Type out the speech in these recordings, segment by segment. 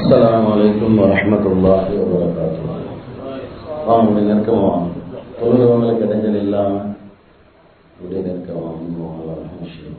السلام عليكم ورحمة الله وبركاته வாங்க இப்படி நெருக்கமா வாங்க தொழுகிறவங்களுக்கு இடைஞ்சல் இல்லாம இப்படி நெருக்கமா வாங்க விஷயம்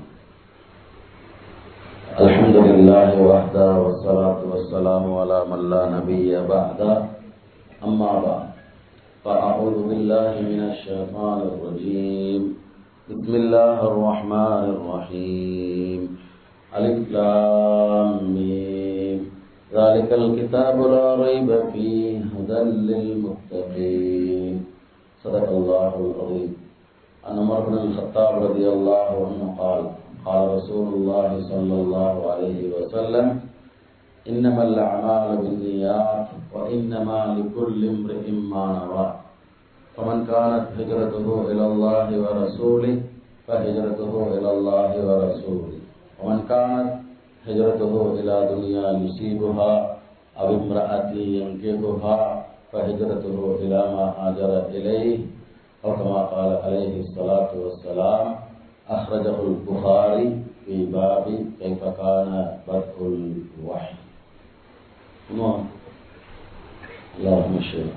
الحمد لله وحده والصلاة والسلام على من لا نبي بعده أما بعد فأعوذ بالله من الشيطان الرجيم بسم الله الرحمن الرحيم ألف لام ميم ذلك الكتاب لا ريب فيه هدى للمتقين صدق الله العظيم عن عمر بن الخطاب رضي الله عنه قال قال رسول الله صلى الله عليه وسلم إنما الأعمال بالنيات وإنما لكل امرئ ما نوى فمن كانت هجرته إلى الله ورسوله فهجرته إلى الله ورسوله ومن كانت هجرته إلى دنيا يصيبها أو امرأة ينكبها فهجرته إلى ما هاجر إليه أو كما قال عليه الصلاة والسلام أخرجه البخاري في باب كيف كان بدء الوحي نعم اللهم شرك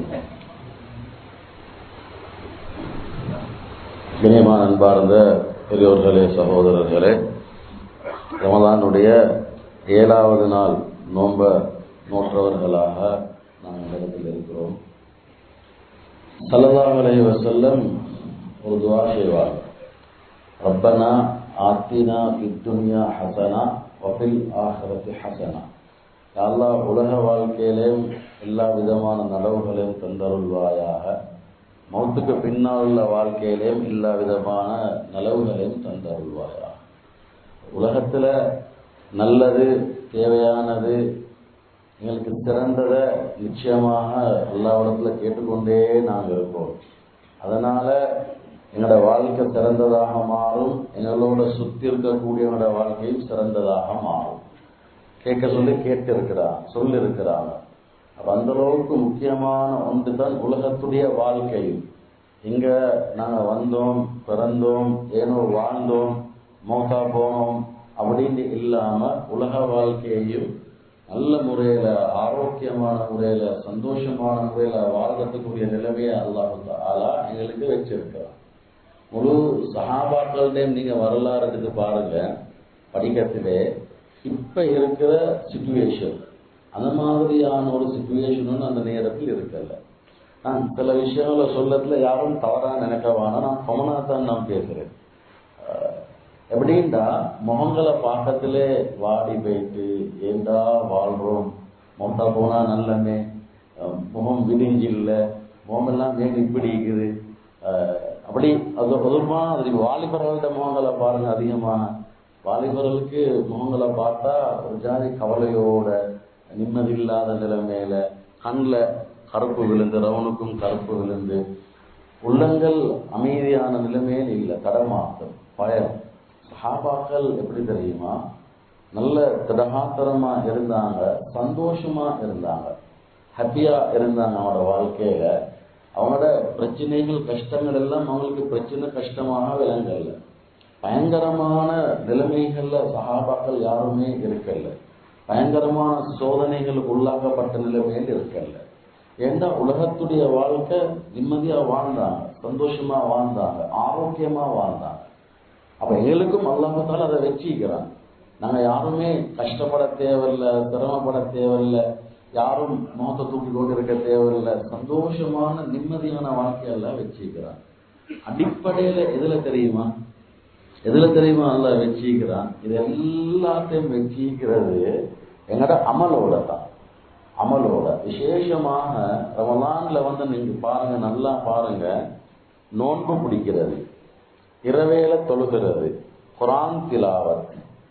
கண்ணியமான அன்பார்ந்த பெரியோர்களே சகோதரர்களே ரமதானுடைய ஏழாவது நாள் நோன்ப நோற்றவர்களாக நாம் இந்த இடத்தில் இருக்கிறோம் சல்லல்லாஹு அலைஹி வஸல்லம் ஒரு துவா செய்வார் ரப்பனா ஆத்தினா இத்துன்யா ஹசனா வஃபில் ஆஹிரத்தி ஹசனா அல்லாஹ் உலக வாழ்க்கையிலேயும் எல்லா விதமான நலவுகளையும் தந்தருள்வாயாக மௌத்துக்கு பின்னால் உள்ள வாழ்க்கையிலேயும் எல்லா விதமான நலவுகளையும் தந்தருள்வாயாக உலகத்தில் நல்லது தேவையானது எங்களுக்கு சிறந்ததை நிச்சயமாக எல்லா இடத்துல கேட்டுக்கொண்டே நாங்கள் இருக்கோம் அதனால எங்களோட வாழ்க்கை சிறந்ததாக மாறும் எங்களோட சுத்தி இருக்கக்கூடிய எங்களோட வாழ்க்கையும் சிறந்ததாக மாறும் கேட்க சொல்லி கேட்டு இருக்கிறான் சொல்லி இருக்கிறாங்க அப்ப அந்த அளவுக்கு முக்கியமான ஒன்று தான் உலகத்துடைய வாழ்க்கை இங்க நாங்க வந்தோம் பிறந்தோம் ஏனோ வாழ்ந்தோம் மோசா போனோம் அப்படின்னு இல்லாம உலக வாழ்க்கையையும் நல்ல முறையில ஆரோக்கியமான முறையில சந்தோஷமான முறையில வாழ்றதுக்குரிய நிலைமையை அல்லாஹு ஆலா எங்களுக்கு வச்சிருக்கிறான் முழு சஹாபாக்கள்டையும் நீங்க வரலாறு எடுத்து பாருங்க படிக்கத்திலே இப்ப இருக்கிற சுச்சுவேஷன் அந்த மாதிரியான ஒரு சுச்சுவேஷனும் அந்த நேரத்தில் இருக்கல நான் சில விஷயங்களை சொல்லத்துல யாரும் தவறா நினைக்கவானா நான் கமனா தான் நான் பேசுறேன் எப்படின்டா முகங்களை பார்க்கத்திலே வாடி போயிட்டு ஏண்டா வாழ்றோம் மொத்தா போனா நல்லமே முகம் விடிஞ்சு இல்லை முகமெல்லாம் ஏன் இப்படி இருக்குது அப்படி அது ஒரு மாதிரி வாலிபர்களோட முகங்களை பாருங்க அதிகமாக வாலிபர்களுக்கு முகங்களை பார்த்தா ஒரு ஜாதி கவலையோட நிம்மதி இல்லாத நிலைமையில கண்ணில் கருப்பு விழுந்து ரவனுக்கும் கருப்பு விழுந்து உள்ளங்கள் அமைதியான நிலைமையில் இல்லை தடமாற்றம் பயம் சஹாபாக்கள் எப்படி தெரியுமா நல்ல திடகாத்திரமா இருந்தாங்க சந்தோஷமா இருந்தாங்க ஹாப்பியா இருந்தாங்க அவனோட வாழ்க்கையில அவனோட பிரச்சனைகள் கஷ்டங்கள் எல்லாம் அவங்களுக்கு பிரச்சனை கஷ்டமாக விளங்கல பயங்கரமான நிலைமைகள்ல சகாபாக்கள் யாருமே இருக்கல பயங்கரமான சோதனைகளுக்கு உள்ளாக்கப்பட்ட நிலைமையில் இருக்கல ஏன்னா உலகத்துடைய வாழ்க்கை நிம்மதியா வாழ்ந்தாங்க சந்தோஷமா வாழ்ந்தாங்க ஆரோக்கியமா வாழ்ந்தாங்க அப்ப எங்களுக்கும் அல்லாமத்தால அதை வச்சிக்கிறான் நாங்க யாருமே கஷ்டப்பட தேவையில்லை சிரமப்பட தேவையில்லை யாரும் முகத்தை தூக்கி கொண்டு இருக்க தேவையில்லை சந்தோஷமான நிம்மதியான வாழ்க்கையெல்லாம் வச்சிக்கிறான் அடிப்படையில எதுல தெரியுமா எதுல தெரியுமா அல்ல வச்சிக்கிறான் இது எல்லாத்தையும் வச்சிக்கிறது எங்கட அமலோட தான் அமலோட விசேஷமாக ரமலான்ல வந்து நீங்க பாருங்க நல்லா பாருங்க நோன்பு பிடிக்கிறது இரவேல தொழுகிறது குரான் திலாவத்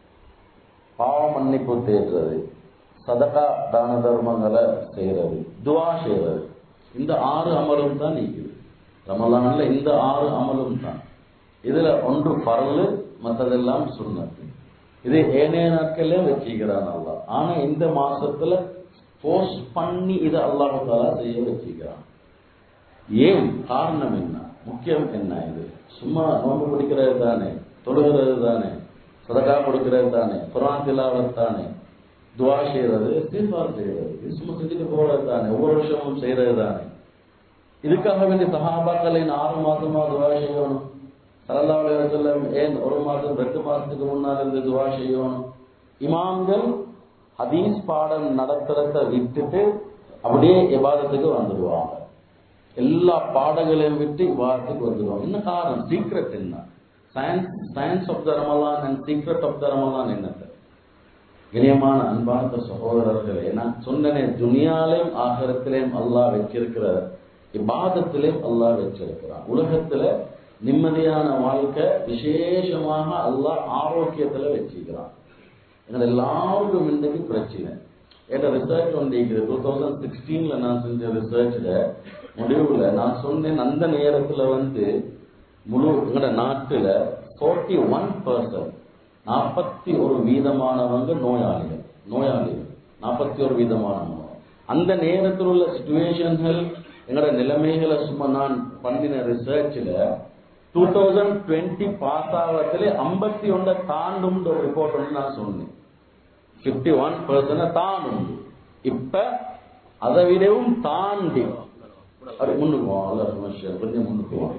பாவ மன்னிப்பு தேடுறது சதகா தான தர்மங்களை செய்யறது துவா செய்யறது இந்த ஆறு அமலும் தான் நீக்குது ரமலான்ல இந்த ஆறு அமலும் தான் இதுல ஒன்று பரலு மற்றதெல்லாம் சுண்ணத்து இது ஏனைய நாட்கள்ல வச்சுக்கிறான் அல்லா ஆனா இந்த மாசத்துல போஸ்ட் பண்ணி இதை அல்லாஹு தாலா செய்ய வச்சுக்கிறான் ஏன் காரணம் என்ன முக்கியம் என்ன இது சும்மா நோன்பு பிடிக்கிறது தானே தொழுகிறது தானே சதகா கொடுக்கிறது தானே குரான் திலாவத் தானே துவா செய்யறது இஸ்திஃபார் செய்யறது இது சும்மா செஞ்சுட்டு போறது தானே ஒவ்வொரு வருஷமும் செய்யறது தானே இதுக்காக வேண்டிய சகாபாக்களின் ஆறு மாசமா துவா செய்யணும் சரல்லாவுடைய செல்லம் ஏன் ஒரு மாதம் ரெண்டு மாசத்துக்கு முன்னால் இருந்து துவா செய்யணும் இமாம்கள் ஹதீஸ் பாடம் நடத்துறத விட்டுட்டு அப்படியே இபாதத்துக்கு வந்துடுவாங்க எல்லா பாடங்களையும் விட்டு இபாதத்துக்கு வந்துடுவாங்க என்ன காரணம் சீக்ரெட் என்ன science science of the Ramadan and secret of the Ramadan என்னது இனியமான அன்பார்ந்த சகோதரர்களே நான் சொன்னனே துனியாலையும் ஆகரத்திலையும் அல்லாஹ் வச்சிருக்கிற இபாதத்திலையும் அல்லாஹ் வச்சிருக்கிறான் உலகத்துல நிம்மதியான வாழ்க்கை விசேஷமாக அல்லாஹ் ஆரோக்கியத்துல வச்சிருக்கிறான் எங்கள் எல்லாருக்கும் இன்றைக்கு பிரச்சனை என்ற ரிசர்ச் ஒன்று இருக்குது டூ தௌசண்ட் சிக்ஸ்டீன்ல நான் செஞ்ச ரிசர்ச்ல முடிவுல நான் சொன்னேன் அந்த நேரத்துல வந்து முழு எங்களோட நாட்டுல ஃபோர்ட்டி ஒன் பர்சன்ட் நாற்பத்தி ஒரு வீதமானவங்க நோயாளிகள் நோயாளிகள் நாற்பத்தி ஒரு வீதமானவங்க அந்த நேரத்தில் உள்ள சுச்சுவேஷன்கள் எங்களோட நிலைமைகளை சும்மா நான் பண்ணின ரிசர்ச்ல டூ தௌசண்ட் டுவெண்ட்டி பாஸ் ஆகிறதுல ஐம்பத்தி ஒன்றை தாண்டும் ஒரு ரிப்போர்ட் ஒன்று நான் சொன்னேன் பிப்டி ஒன் பர்சன்ட் தாண்டும் இப்ப அதை விடவும் தாண்டி அப்படி முன்னுக்கு போவோம் அல்ல சுமர்ஷன் கொஞ்சம் முன்னுக்கு போவோம்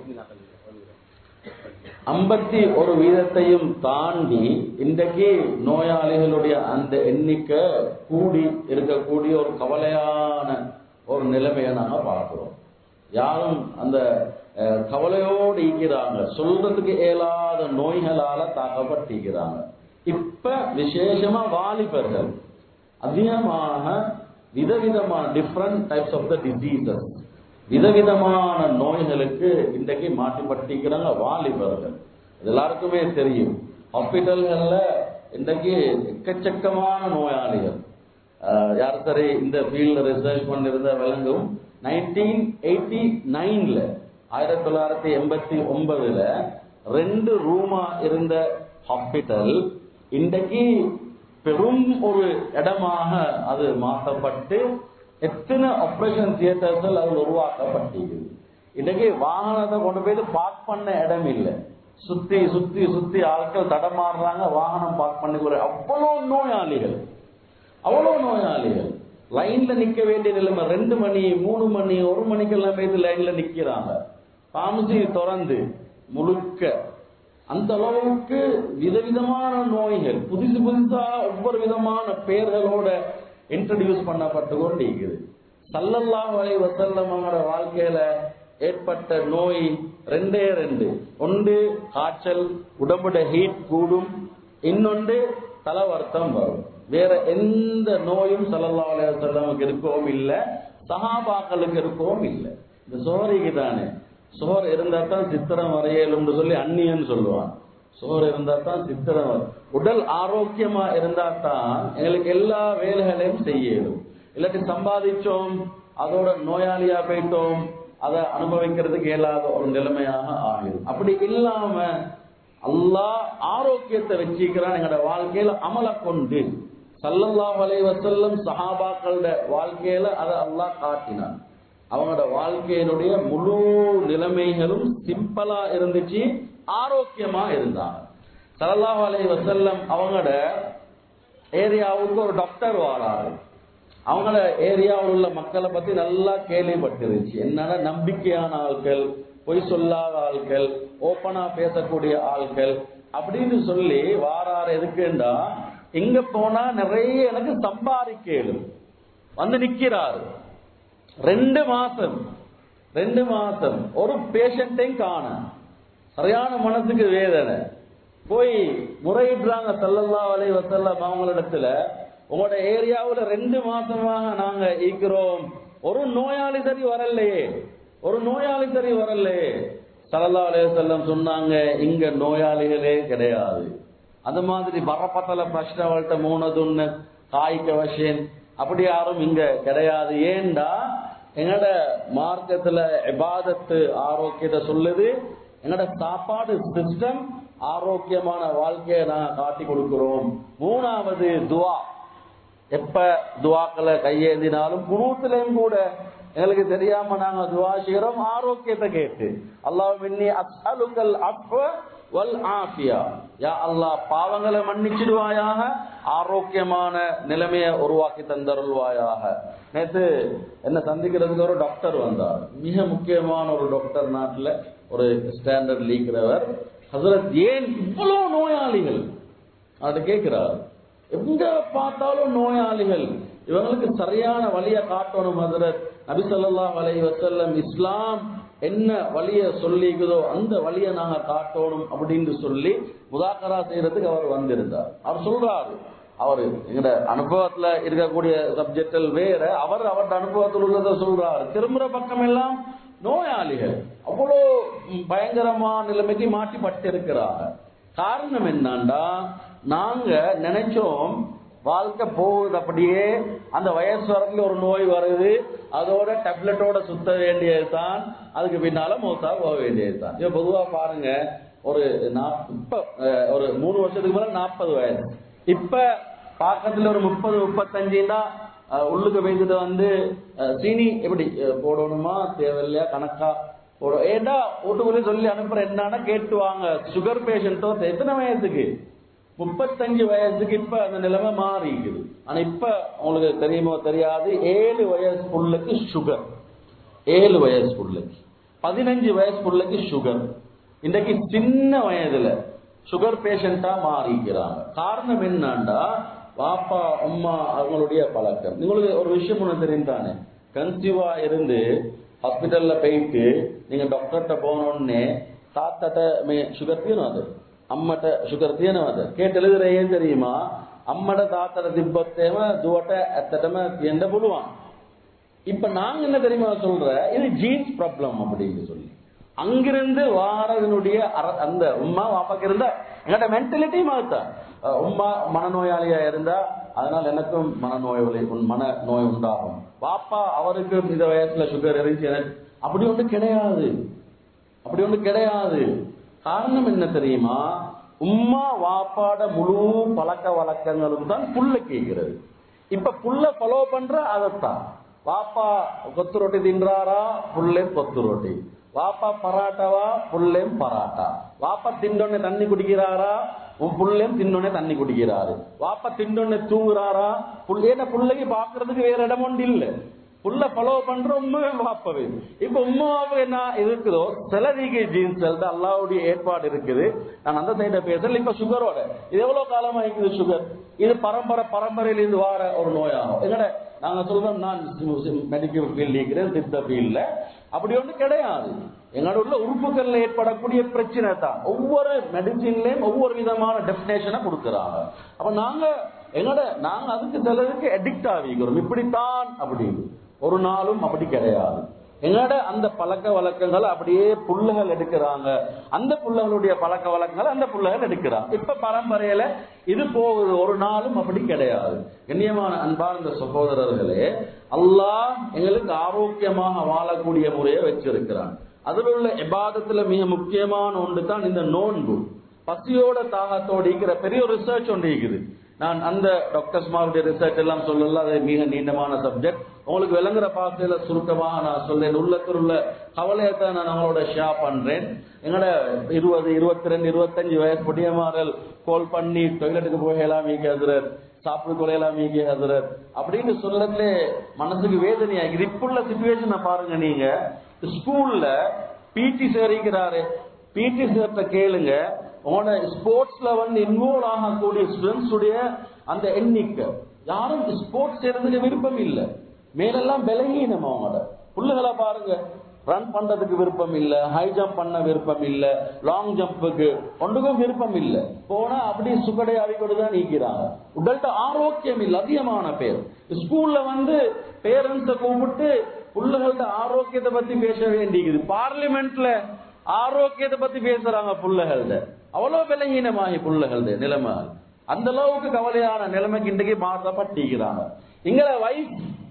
ஐம்பத்தி ஒரு வீதத்தையும் தாண்டி இன்றைக்கு நோயாளிகளுடைய அந்த எண்ணிக்கை கூடி இருக்கக்கூடிய ஒரு கவலையான ஒரு நிலைமையை நாங்க பார்க்கிறோம் யாரும் அந்த அஹ், கவலையோடு இருக்கிறாங்க சொல்றதுக்கு இயலாத நோய்களால தாக்கப்பட்டிருக்கிறாங்க இப்ப விசேஷமா வாலிபர்கள் அதிகமாக விதவிதமான different types of the diseases விதவிதமான நோய்களுக்கு இன்றைக்கு மாட்டிப்பட்டிருக்கிறாங்க வாலிபர்கள் இது எல்லாருக்குமே தெரியும் ஹாஸ்பிட்டல்கள்ல இன்றைக்கு எக்கச்சக்கமான நோயாளிகள் அஹ், யார் சரி இந்த ஃபீல்ட்ல ரிசர்ச் பண்ணிருந்த விளங்கும் நைன்டீன் எயிட்டி நைன்ல ஆயிரத்தி தொள்ளாயிரத்தி எண்பத்தி ஒன்பதுல ரெண்டு ரூமா இருந்த ஹாஸ்பிட்டல் இன்றைக்கு பெரும் ஒரு இடமாக அது மாற்றப்பட்டு எத்தனை ஆபரேஷன் தியேட்டர்ஸ் அது உருவாக்கப்பட்டிருக்குது இன்னைக்கு வாகனத்தை கொண்டு போய் பார்க் பண்ண இடம் இல்லை சுத்தி சுத்தி சுத்தி ஆட்கள் தடமாறுறாங்க வாகனம் பார்க் பண்ணி அவ்வளவு நோயாளிகள் அவ்வளவு நோயாளிகள் லைன்ல நிக்க வேண்டிய நிலைமை ரெண்டு மணி மூணு மணி ஒரு மணிக்கெல்லாம் போய் லைன்ல நிக்கிறாங்க பாமிசி திறந்து முழுக்க அந்த அளவுக்கு விதவிதமான நோய்கள் புதுசு புதுசா ஒவ்வொரு விதமான பெயர்களோட இன்ட்ரடியூஸ் பண்ணப்பட்டு கொண்டு இருக்குது சல்லல்லாஹு அலைஹி வஸல்லம் அவங்களோட வாழ்க்கையில ஏற்பட்ட நோய் ரெண்டே ரெண்டு ஒன்று காய்ச்சல் உடம்புட ஹீட் கூடும் இன்னொன்று தலவர்த்தம் வரும் வேற எந்த நோயும் சல்லல்லாஹு அலைஹி வஸல்லமுக்கு இருக்கவும் இல்லை சஹாபாக்களுக்கு இருக்கவும் இல்லை இந்த சோரிக்கு தானே சோர் இருந்தா தான் சித்திரம் வரையலும்னு சொல்லி அந்நியன்னு சொல்லுவான் சோர் இருந்தா தான் சித்திரம் வரும். உடல் ஆரோக்கியமா இருந்தா தான் எங்களுக்கு எல்லா வேலைகளையும் செய்யணும் இல்லாட்டி சம்பாதிச்சோம் அதோட நோயாளியா போயிட்டோம் அதை அனுபவிக்கிறதுக்கு இயலாத ஒரு நிலைமையாக ஆகிடும் அப்படி இல்லாம அல்லாஹ் ஆரோக்கியத்தை வச்சிக்கிறான் எங்களோட வாழ்க்கையில அமல கொண்டு சல்லல்லாஹு அலைஹி வஸல்லம் சஹாபாக்களோட வாழ்க்கையில அதை அல்லாஹ் காட்டினான் அவங்களோட வாழ்க்கையினுடைய முழு நிலைமைகளும் சிம்பிளா இருந்துச்சு ஆரோக்கியமா இருந்தாங்க சல்லல்லாஹு அலைஹி வஸல்லம் அவங்களோட ஏரியாவுக்கு ஒரு டாக்டர் வாராரு அவங்கள ஏரியாவில் உள்ள மக்களை பத்தி நல்லா கேள்விப்பட்டிருந்துச்சு என்னன்னா நம்பிக்கையான ஆட்கள் பொய் சொல்லாத ஆட்கள் ஓப்பனா பேசக்கூடிய ஆட்கள் அப்படின்னு சொல்லி வாராரு எதுக்குண்டா இங்க போனா நிறைய எனக்கு சம்பாதிக்கலும் வந்து நிக்கிறாரு ரெண்டு மாசம் ரெண்டு மாசம் ஒரு பேஷண்ட்டையும் காண சரியான மனசுக்கு வேதனை போய் முறையிடுறாங்க சல்லல்லா அலை வசல்லம் அவங்களிடத்துல உங்களோட ஏரியாவுல ரெண்டு மாசமாக நாங்க இருக்கிறோம் ஒரு நோயாளி சரி வரலையே ஒரு நோயாளி சரி வரலையே சல்லல்லா அலைஹி வஸல்லம் சொன்னாங்க இங்க நோயாளிகளே கிடையாது அந்த மாதிரி பரப்பத்தல பிரஷ்னவள்கிட்ட மூணதுன்னு காய்க்க வசேன் அப்படி யாரும் இங்க கிடையாது ஏண்டா எங்கட மார்க்கத்துல இபாதத்து ஆரோக்கியத்தை சொல்லுது எங்கட சாப்பாடு சிஸ்டம் ஆரோக்கியமான வாழ்க்கையை நாங்க காட்டி கொடுக்கிறோம் மூணாவது துவா எப்ப துவாக்களை கையேந்தினாலும் குரூத்திலையும் கூட எங்களுக்கு தெரியாம நாங்க துவா செய்யறோம் ஆரோக்கியத்தை கேட்டு அல்லாஹ் மின்னி அஸ்அலுக்கல் அஃப வல் ஆஃபியா யா அல்லாஹ் பாவங்களை மன்னிச்சிடுவாயாக ஆரோக்கியமான நிலைமையை உருவாக்கி தந்தருள்வாயாக நேத்து என்ன சந்திக்கிறதுக்கு ஒரு டாக்டர் வந்தார் மிக முக்கியமான ஒரு டாக்டர் நாட்டுல ஒரு ஸ்டாண்டர்ட் லீக்கிறவர் ஹசரத் ஏன் இவ்வளவு நோயாளிகள் அது கேட்கிறார் எங்க பார்த்தாலும் நோயாளிகள் இவங்களுக்கு சரியான வழியை காட்டணும் ஹசரத் நபி ஸல்லல்லாஹு அலைஹி வஸல்லம் இஸ்லாம் என்ன வழியை சொல்லிக்குதோ அந்த வழியை நாங்க காட்டணும் அப்படின்னு சொல்லி முதாக்கரா செய்யறதுக்கு அவர் வந்திருந்தார் அவர் சொல்றாரு அவர் எங்கட அனுபவத்துல இருக்கக்கூடிய சப்ஜெக்டில் வேற அவர் அவருடைய அனுபவத்தில் உள்ளதை சொல்றாரு திரும்புற பக்கம் எல்லாம் நோயாளிகள் அவ்வளோ ம், பயங்கரமான நிலைமைக்கு மாட்டிப்பட்டு இருக்கிறாங்க காரணம் என்னன்னா நாங்க நினைச்சோம் வாழ்க்கை போகுது அப்படியே அந்த வயசு வரத்துல ஒரு நோய் வருது அதோட டேப்லெட்டோட சுத்த வேண்டியது தான் அதுக்கு பின்னால மௌத்தா போக வேண்டியது தான் இப்ப பொதுவா பாருங்க ஒரு நா- இப்ப அஹ், ஒரு மூணு வருஷத்துக்கு மேல நாற்பது வயசு இப்ப பக்கத்துல ஒரு முப்பது முப்பத்தஞ்சுனா உள்ளுக்கு வைத்துட்டு வந்து அஹ், சீனி எப்படி அஹ், போடணுமா தேவையில்லையா கணக்கா போட ஏண்டா வீட்டுக்குள்ளே சொல்லி அனுப்புற என்னன்னா கேட்டு வாங்க சுகர் பேஷண்ட்டோ எத்தனை வயசுக்கு முப்பத்தஞ்சு வயசுக்கு இப்ப அந்த நிலைமை மாறி இருக்குது ஆனா இப்ப உங்களுக்கு தெரியுமோ தெரியாது ஏழு வயசு புள்ளைக்கு சுகர் ஏழு வயசு புள்ளைக்கு பதினஞ்சு வயசு புள்ளைக்கு சுகர் இன்றைக்கு சின்ன வயதுல சுகர் பேஷண்டா மாறிக்கிறாங்க காரணம் என்னன்னா பாப்பா அம்மா அவங்களுடைய பழக்கம் உங்களுக்கு ஒரு விஷயம் ஒண்ணு தெரியும் தானே கன்சீவா இருந்து ஹாஸ்பிட்டல்ல போயிட்டு நீங்க டாக்டர்கிட்ட போனோடனே தாத்தட்ட மே சுகர் தீனும் அது ಅಮ್ಮಟ ಶುಗರ್ තියෙනවද කේට එළිදර ಏನ್ தெரியுமா அம்மட தாத்தட திப்பத்தேம දුවට ඇත්තටම තියෙන්න පුළුවන් இப்ப நாங்க என்ன தெரியுமா சொல்ற இது ஜீன்ஸ் ப்ராப்ளம் அப்படின்னு சொல்லி அங்கிருந்து வாரதனுடைய அர- அந்த உம்மா வாப்பாக்கு இருந்தா எங்கட மென்டாலிட்டி மாத்தான் அஹ் உம்மா மனநோயாளியா இருந்தா அதனால எனக்கும் மனநோய் விளை- உன் மன நோய் உண்டாகும் வாப்பா அவருக்கு இந்த வயசுல சுகர் இருந்துச்சு எனக்கு அப்படி ஒன்று கிடையாது அப்படி ஒண்ணு கிடையாது காரணம் என்ன தெரியுமா உம்மா வாப்பாட முழு பழக்க வழக்கங்களும் தான் புல்ல கேட்கிறது இப்ப புல்ல ஃபாலோ பண்ற அதைத்தான் வாப்பா கொத்து ரொட்டி தின்றாரா புல்லேம் கொத்து ரொட்டி வாப்பா பராட்டாவா புல்லேம் பராட்டா வாப்பா திண்டொன்னே தண்ணி குடிக்கிறாரா உன் புல்லேம் தின்னொன்னே தண்ணி குடிக்கிறாரு வாப்பா திண்டொன்னே தூங்குறாரா புள்ளேன புள்ளைக்கு பாக்குறதுக்கு வேற இடம் ஒன்று இல்லை புள்ள ஃபாலோ பண்ற உண்மையே வாப்பவே இப்ப உண்மாவே என்ன இருக்குதோ சிலதிக்கு ஜீன்ஸ் தான் அல்லாவுடைய ஏற்பாடு இருக்குது நான் அந்த சைட பேசல இப்ப சுகரோட இது எவ்வளவு காலமா இருக்குது சுகர் இது பரம்பரை பரம்பரையில இருந்து வார ஒரு நோயாகும் எங்கட நாங்க சொல்றோம் நான் மெடிக்கல் ஃபீல்ட் இருக்கிறேன் சித்த ஃபீல்ட்ல அப்படி ஒண்ணு கிடையாது எங்களோட உள்ள உறுப்புகள்ல ஏற்படக்கூடிய பிரச்சனை தான் ஒவ்வொரு மெடிசின்லயும் ஒவ்வொரு விதமான டெபினேஷனை கொடுக்கறாங்க அப்ப நாங்க எங்கட நாங்க அதுக்கு சிலருக்கு அடிக்ட் ஆகிக்கிறோம் இப்படித்தான் அப்படின்னு ஒரு நாளும் அப்படி கிடையாது எங்கட அந்த பழக்க வழக்கங்களை அப்படியே புல்லுகள் எடுக்கிறாங்க அந்த புல்லுகளுடைய பழக்க வழக்கங்களை அந்த புல்லுகள் எடுக்கிறாங்க இப்ப பரம்பரையில இது போகுது ஒரு நாளும் அப்படி கிடையாது கண்ணியமான அன்பார்ந்த சகோதரர்களே அல்லாஹ் எங்களுக்கு ஆரோக்கியமாக வாழக்கூடிய முறையை வச்சிருக்கிறான் அதுல உள்ள இபாதத்துல மிக முக்கியமான ஒன்று தான் இந்த நோன்பு பசியோட தாகத்தோடு இருக்கிற பெரிய ஒரு ரிசர்ச் ஒன்று இருக்குது நான் அந்த டாக்டர்ஸ்மாருடைய ரிசர்ச் எல்லாம் சொல்லல அது மிக நீண்டமான சப்ஜெக்ட் உங்களுக்கு விளங்குற பாசையில சுருக்கமாக நான் சொல்றேன் உள்ளத்தில் உள்ள கவலையத்தை நான் அவங்களோட ஷேர் பண்றேன் எங்கட இருபது இருபத்தி ரெண்டு இருபத்தஞ்சு வயசு பொடியமாறல் கால் பண்ணி டொய்லெட்டுக்கு போகலாம் மீக்கி ஹசரத் சாப்பிடு கொலையலாம் மீக்கி ஹசரத் அப்படின்னு சொல்லலே மனசுக்கு வேதனையாகுது இப்ப உள்ள சுச்சுவேஷனை பாருங்க நீங்க ஸ்கூல்ல பிடி சேரிக்கிறாரு பிடி சேர்த்த கேளுங்க உங்களோட ஸ்போர்ட்ஸ்ல வந்து இன்வால்வ் ஆகக்கூடிய ஸ்டூடெண்ட்ஸ் உடைய அந்த எண்ணிக்கை யாரும் ஸ்போர்ட்ஸ் செய்யறதுக்கு விருப்பம் இல்லை மேலெல்லாம் பலகீனம் அவங்களோட புள்ளுகளை பாருங்க ரன் பண்றதுக்கு விருப்பம் இல்ல ஹை ஜம்ப் பண்ண விருப்பம் இல்ல லாங் ஜம்புக்கு ஒன்றுக்கும் விருப்பம் இல்ல போனா அப்படியே சுகடை அடிக்கொண்டு தான் நீக்கிறாங்க உடல்கிட்ட ஆரோக்கியம் இல்ல அதிகமான பேர் ஸ்கூல்ல வந்து பேரண்ட்ஸை கூப்பிட்டு புள்ளைகள்ட்ட ஆரோக்கியத்தை பத்தி பேச வேண்டியது பார்லிமெண்ட்ல ஆரோக்கியத்தை பத்தி பேசுறாங்க புள்ளைகள்ட அவ்வளவு விலகீனமாகி புள்ளைகள்ட நிலைமை அந்த அளவுக்கு கவலையான நிலைமைக்கு இன்றைக்கு மாற்றப்பட்டிருக்கிறாங்க எங்களை வைஃப்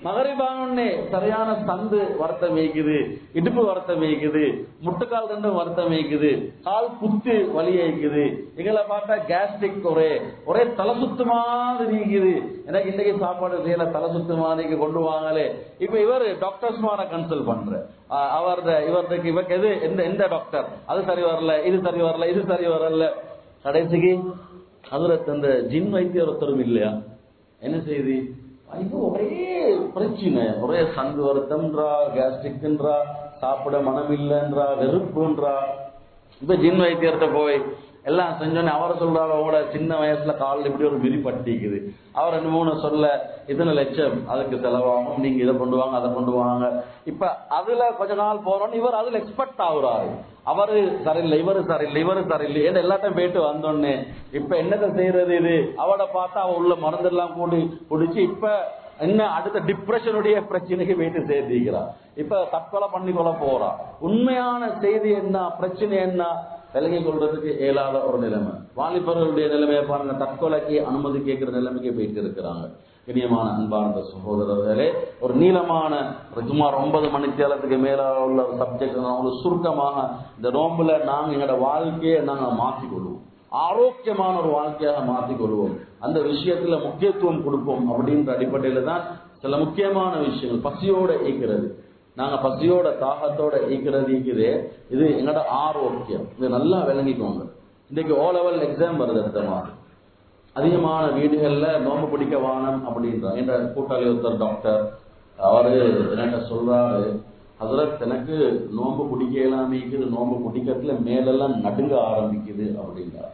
மகரிபானே சரியான சந்து வருத்தம் வைக்குது இடுப்பு வருத்தம் வைக்குது முட்டுக்கால் ரெண்டும் வருத்தம் வைக்குது கால் குத்து வலி வைக்குது எங்களை பார்த்தா கேஸ்ட்ரிக் ஒரே ஒரே தலை சுத்து மாதிரி இருக்குது எனக்கு இன்னைக்கு சாப்பாடு செய்யல தலை சுத்து மாதிரி கொண்டு வாங்களே இப்ப இவர் டாக்டர்ஸ் மார கன்சல்ட் பண்ற அவர்த இவர்துக்கு இவருக்கு எது எந்த எந்த டாக்டர் அது சரி வரல இது சரி வரல இது சரி வரல கடைசிக்கு அதுல அந்த ஜின் வைத்தியர் ஒருத்தரும் இல்லையா என்ன செய்தி இது ஒரே பிரச்சனை ஒரே சந்து வருத்தம்ன்றா கேஸ்ட்ரிக்ன்றா சாப்பிட மனம் இல்லைன்றா வெறுப்புன்றா இப்ப ஜின் வைத்தியர்கிட்ட போய் எல்லாம் செஞ்சோன்னே அவரை சொல்றாரு அவங்களோட சின்ன வயசுல காலில் இப்படி ஒரு விரி பட்டிக்குது அவர் ரெண்டு மூணு சொல்ல இத்தனை லட்சம் அதுக்கு செலவாகும் நீங்க இதை கொண்டு வாங்க அதை கொண்டு வாங்க இப்ப அதுல கொஞ்ச நாள் போறோம் இவர் அதுல எக்ஸ்பர்ட் ஆகுறாரு அவரு சரியில்லை இவரு சரியில்லை இவரு சரியில்லை ஏன்னா எல்லாத்தையும் போயிட்டு வந்தோடனே இப்ப என்னத்தை செய்யறது இது அவட பார்த்தா அவ உள்ள மருந்தெல்லாம் கூடி குடிச்சு இப்ப என்ன அடுத்த டிப்ரெஷனுடைய பிரச்சனைக்கு போயிட்டு சேர்த்திக்கிறான் இப்ப தற்கொலை பண்ணிக்கொள்ள போறா உண்மையான செய்தி என்ன பிரச்சனை என்ன விலகி கொள்றதுக்கு இயலாத ஒரு நிலைமை வாலிபர்களுடைய நிலைமையை பாருங்க தற்கொலைக்கு அனுமதி கேட்கிற நிலைமைக்கு போயிட்டு இருக்கிறாங்க இனியமான அன்பார்ந்த சகோதரர்களே ஒரு நீளமான சுமார் ஒன்பது மணித்தேலத்துக்கு மேல உள்ள சப்ஜெக்ட் உங்களுக்கு சுருக்கமாக இந்த நோம்புல நாங்க எங்களோட வாழ்க்கையை நாங்க மாற்றிக் கொள்வோம் ஆரோக்கியமான ஒரு வாழ்க்கையாக மாற்றிக் கொள்வோம் அந்த விஷயத்துல முக்கியத்துவம் கொடுப்போம் அப்படின்ற அடிப்படையில தான் சில முக்கியமான விஷயங்கள் பசியோட ஈக்கிறது நாங்க பசியோட தாகத்தோட ஈக்கிறது ஈக்குது இது எங்களோட ஆரோக்கியம் இது நல்லா விளங்கிக்கோங்க இன்னைக்கு ஓ லெவல் எக்ஸாம் வருது அடுத்த மாதம் அதிகமான வீடுகள்ல நோம்பு பிடிக்க வானம் அப்படின்றான் என்ற கூட்டாளி ஒருத்தர் டாக்டர் அவரு என்கிட்ட சொல்றாரு ஹசரத் எனக்கு நோம்பு பிடிக்க இல்லாமிக்குது நோம்பு பிடிக்கிறதுல மேலெல்லாம் நடுங்க ஆரம்பிக்குது அப்படின்றார்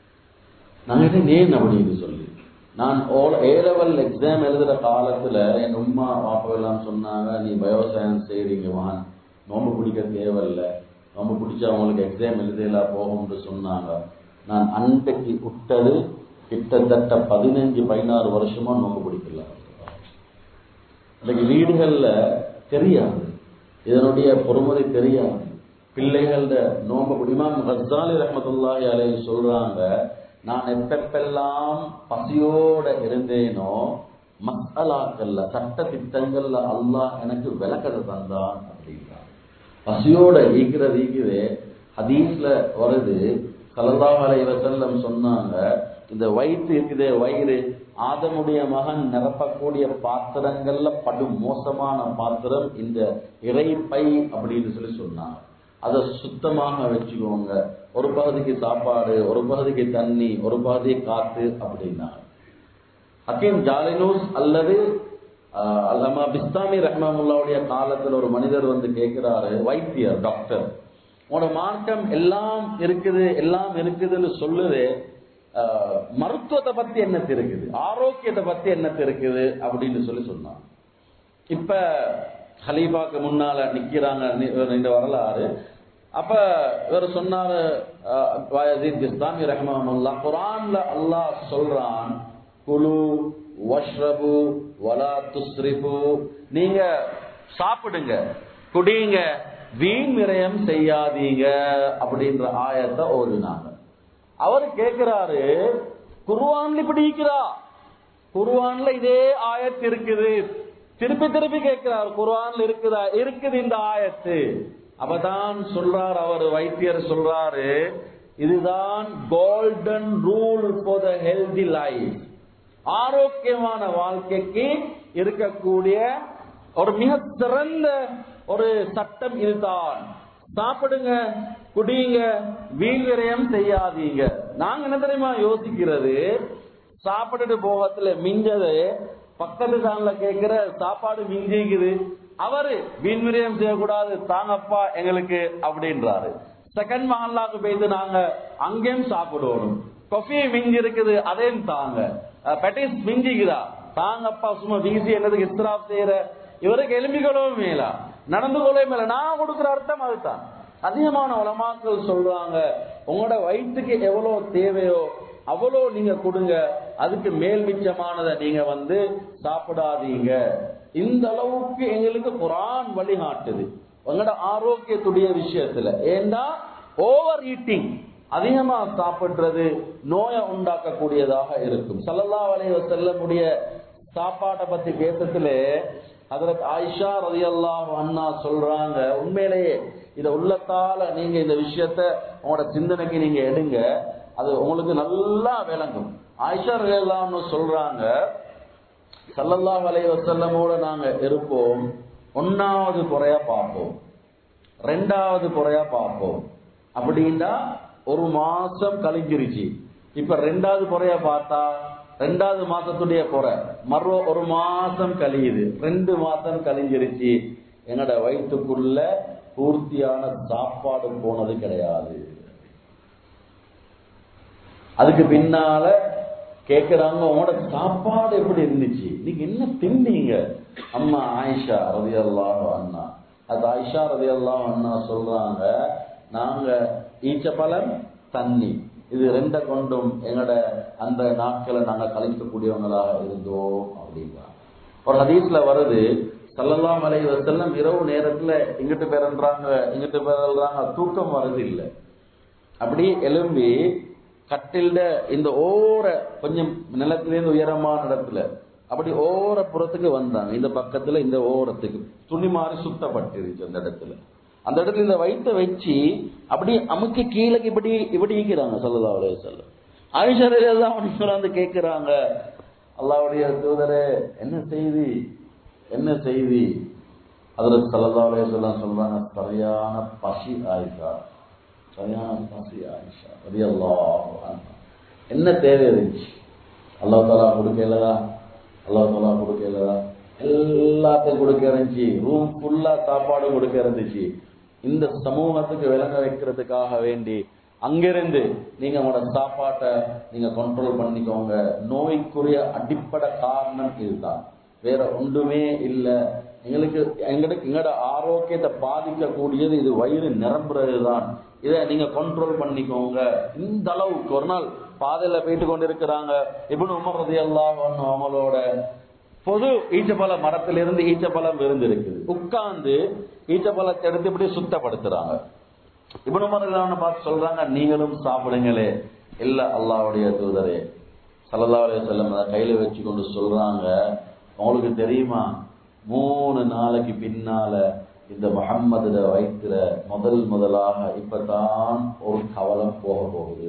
நாங்க நேன் அப்படின்னு சொல்லி நான் ஏ லெவல் எக்ஸாம் எழுதுற காலத்துல என் உமா பாப்பா எல்லாம் சொன்னாங்க நீ பயோசயின்ஸ் செய்றீங்க வான் நோம்பு பிடிக்க தேவையில்லை நோம்பு பிடிச்சா அவங்களுக்கு எக்ஸாம் எழுதலாம் போகும்னு சொன்னாங்க நான் அன்றைக்கு விட்டது கிட்டத்தட்ட பதினஞ்சு பதினாறு வருஷமா நோம்பு பிடிக்கல இன்னைக்கு வீடுகள்ல தெரியாது இதனுடைய பொறுமதி தெரியாது பிள்ளைகளோட நோம்பு இமாம் ஹசாலி ரஹமத்துல்லாஹி அலைஹி சொல்றாங்க நான் எப்பெப்பெல்லாம் பசியோட இருந்தேனோ மசாலாக்கள்ல சட்ட திட்டங்கள்ல அல்லாஹ் எனக்கு விளக்கத்தை தந்தான் அப்படின்றான் பசியோட ஈக்கிறது ஈக்குது ஹதீஸ்ல வருது சல்லல்லாஹு அலைஹி வஸல்லம் சொன்னாங்க இந்த வயிற்று இருக்குதே வயிறு ஆதமுடைய மகன் நிரப்பக்கூடிய பாத்திரங்கள்ல படு மோசமான பாத்திரம் இந்த இறைப்பை அப்படின்னு சொல்லி சொன்னாங்க அதை சுத்தமாக வச்சுக்கோங்க ஒரு பகுதிக்கு சாப்பாடு ஒரு பகுதிக்கு தண்ணி ஒரு பகுதி காத்து அப்படின்னா ஹக்கீம் ஜாலினூஸ் அல்லது அல்லாமா பிஸ்தாமி ரஹ்மாமுல்லாவுடைய காலத்தில் ஒரு மனிதர் வந்து கேட்கிறாரு வைத்தியர் டாக்டர் உங்களோட மார்க்கம் எல்லாம் இருக்குது எல்லாம் இருக்குதுன்னு சொல்லுது மருத்துவத்தை பத்தி என்ன இருக்குது ஆரோக்கியத்தை பத்தி என்ன இருக்குது அப்படின்னு சொல்லி சொன்னான் இப்ப ஹலீஃபாக்கு முன்னால நிக்கிறாங்க இந்த வரலாறு அப்ப இவர் சொன்னாரு பிஸ்தாமி ரஹ்மாமுல்லா குரான்ல அல்லாஹ் சொல்றான் குலு வஷ்ரபு வலா துஸ்ரிபு நீங்க சாப்பிடுங்க குடிங்க வீண் விரயம் செய்யாதீங்க அப்படின்ற ஆயத்தை ஓதுனாங்க அவர் கேட்கிறாரு குருவான்ல இப்படி இருக்கிறா குருவான்ல இதே ஆயத்து இருக்குது திருப்பி திருப்பி கேட்கிறார் குர்ஆன்ல இருக்குதா இருக்குது இந்த ஆயத்து அப்பதான் சொல்றார் அவர் வைத்தியர் சொல்றாரு இதுதான் golden rule for the healthy life ஆரோக்கியமான வாழ்க்கைக்கு இருக்கக்கூடிய ஒரு மிக சிறந்த ஒரு சட்டம் இதுதான் சாப்பிடுங்க குடிங்க வீண்விரயம் செய்யாதீங்க நாங்க என்ன தெரியுமா யோசிக்கிறது சாப்பிட்டுட்டு போகத்துல மிஞ்சது பக்கத்து சான்ல கேட்கிற சாப்பாடு மிஞ்சிக்குது அவரு வீண்விரயம் செய்யக்கூடாது தாங்கப்பா எங்களுக்கு அப்படின்றாரு செகண்ட் மஹல்லாக்கு போயிட்டு நாங்க அங்கேயும் சாப்பிடுவோம் கொஃபி மிஞ்சி இருக்குது அதையும் தாங்க பெட்டிஸ் மிஞ்சிக்குதா தாங்கப்பா சும்மா வீசி என்னதுக்கு இஸ்திராப் செய்யற இவருக்கு எலும்பிகளும் மேலா நடந்து கொள்ளவே மேல நான் கொடுக்குற அர்த்தம் அதுதான் அதிகமான உலமாக்கள் சொல்றாங்க உங்களோட வயிற்றுக்கு எவ்வளவு தேவையோ அவ்வளோ நீங்க கொடுங்க அதுக்கு மேல் மிச்சமானதை நீங்க வந்து சாப்பிடாதீங்க இந்த அளவுக்கு எங்களுக்கு குரான் வழிகாட்டுது உங்களோட ஆரோக்கியத்துடைய விஷயத்துல ஏண்டா ஓவர் ஈட்டிங் அதிகமா சாப்பிடுறது நோயை உண்டாக்கக்கூடியதாக இருக்கும் சல்லல்லா வலைய செல்லக்கூடிய சாப்பாட்டை பத்தி பேசத்துல ஹதரத் ஆயிஷா ரலியல்லாஹு அன்ஹா சொல்றாங்க உண்மையிலேயே இத உள்ளத்தால நீங்க இந்த விஷயத்த உங்களோட சிந்தனைக்கு நீங்க எடுங்க அது உங்களுக்கு நல்லா விளங்கும் ஆயிஷா ரலியல்லாஹு அன்ஹா சொல்றாங்க ஸல்லல்லாஹு அலைஹி வஸல்லமோட நாங்க இருப்போம் ஒன்னாவது குறையா பார்ப்போம் ரெண்டாவது குறையா பார்ப்போம் அப்படின்னா ஒரு மாசம் கழிஞ்சிருச்சு இப்ப ரெண்டாவது குறையா பார்த்தா ரெண்டாவது மாசத்துடைய குறை மறு ஒரு மாசம் கழியுது ரெண்டு மாசம் கழிஞ்சிருச்சு என்னோட வயிற்றுக்குள்ள பூர்த்தியான சாப்பாடு போனது கிடையாது அதுக்கு பின்னால கேக்குறாங்க உங்களோட சாப்பாடு எப்படி இருந்துச்சு நீங்க என்ன தின்னீங்க அம்மா ஆயிஷா ரவி அண்ணா அது ஆயிஷா ரவி அண்ணா சொல்றாங்க நாங்க ஈச்சப்பழம் தண்ணி இது ரெண்ட கொண்டும் எங்களோட அந்த நாட்களை நாங்க கழிக்கக்கூடியவங்களாக இருந்தோம் அப்படிங்கிறாங்க ஒரு ஹதீஸ்ல வருது சல்லல்லாம் அலைஹி வஸல்லம் இரவு நேரத்துல இங்கிட்டு பேரன்றாங்க இங்கிட்டு பேரல்றாங்க தூக்கம் வருது இல்லை அப்படி எழும்பி கட்டில்ட இந்த ஓர கொஞ்சம் நிலத்திலேருந்து உயரமான இடத்துல அப்படி ஓர புறத்துக்கு வந்தாங்க இந்த பக்கத்துல இந்த ஓரத்துக்கு துணி மாறி சுத்தப்பட்டிருச்சு அந்த இடத்துல அந்த இடத்துல இந்த வயிற்ற வச்சு அப்படி அமுக்கி கீழே இப்படி இப்படி ஈக்கிறாங்க சொல்லலாம் அலைய சொல்ல ஆயிஷரையெல்லாம் வந்து கேட்கிறாங்க அல்லாவுடைய தூதரே என்ன செய்தி என்ன செய்தி அதுல சல்லா அலைய சொல்ல சொல்றாங்க சரியான பசி ஆயிஷா சரியான பசி ஆயிஷா ரலியல்லாஹு என்ன தேவை இருந்துச்சு அல்லா தாலா கொடுக்கலதா அல்லா தாலா கொடுக்கலதா எல்லாத்தையும் கொடுக்க இருந்துச்சு ரூம் ஃபுல்லா சாப்பாடு கொடுக்க இருந்துச்சு இந்த சமூகத்துக்கு விளங்க வைக்கிறதுக்காக வேண்டி அங்கிருந்து நீங்க உங்களோட சாப்பாட்டை நீங்க கண்ட்ரோல் பண்ணிக்கோங்க நோய்க்குரிய அடிப்படை காரணம் இதுதான் வேற ஒன்றுமே இல்லை எங்களுக்கு எங்களுக்கு எங்களோட ஆரோக்கியத்தை பாதிக்கக்கூடியது இது வயிறு நிரம்புறது தான் இதை நீங்க கண்ட்ரோல் பண்ணிக்கோங்க இந்த அளவுக்கு ஒரு நாள் பாதையில போயிட்டு கொண்டு இருக்கிறாங்க இப்படி உமர் ரதி எல்லாம் அவங்களோட பொது ஈச்சப்பழ மரத்திலிருந்து ஈச்சப்பழம் விருந்து இருக்குது உட்கார்ந்து ஈச்சப்பழத்தை எடுத்து இப்படி சுத்தப்படுத்துறாங்க இப்படி உமர் பார்த்து சொல்றாங்க நீங்களும் சாப்பிடுங்களே இல்ல அல்லாவுடைய தூதரே சல்லா அலைய செல்லம் அதை கையில வச்சு கொண்டு சொல்றாங்க உங்களுக்கு தெரியுமா மூணு நாளைக்கு பின்னால இந்த முகம்மதுல வைத்திர முதல் முதலாக இப்பதான் ஒரு கவலம் போக போகுது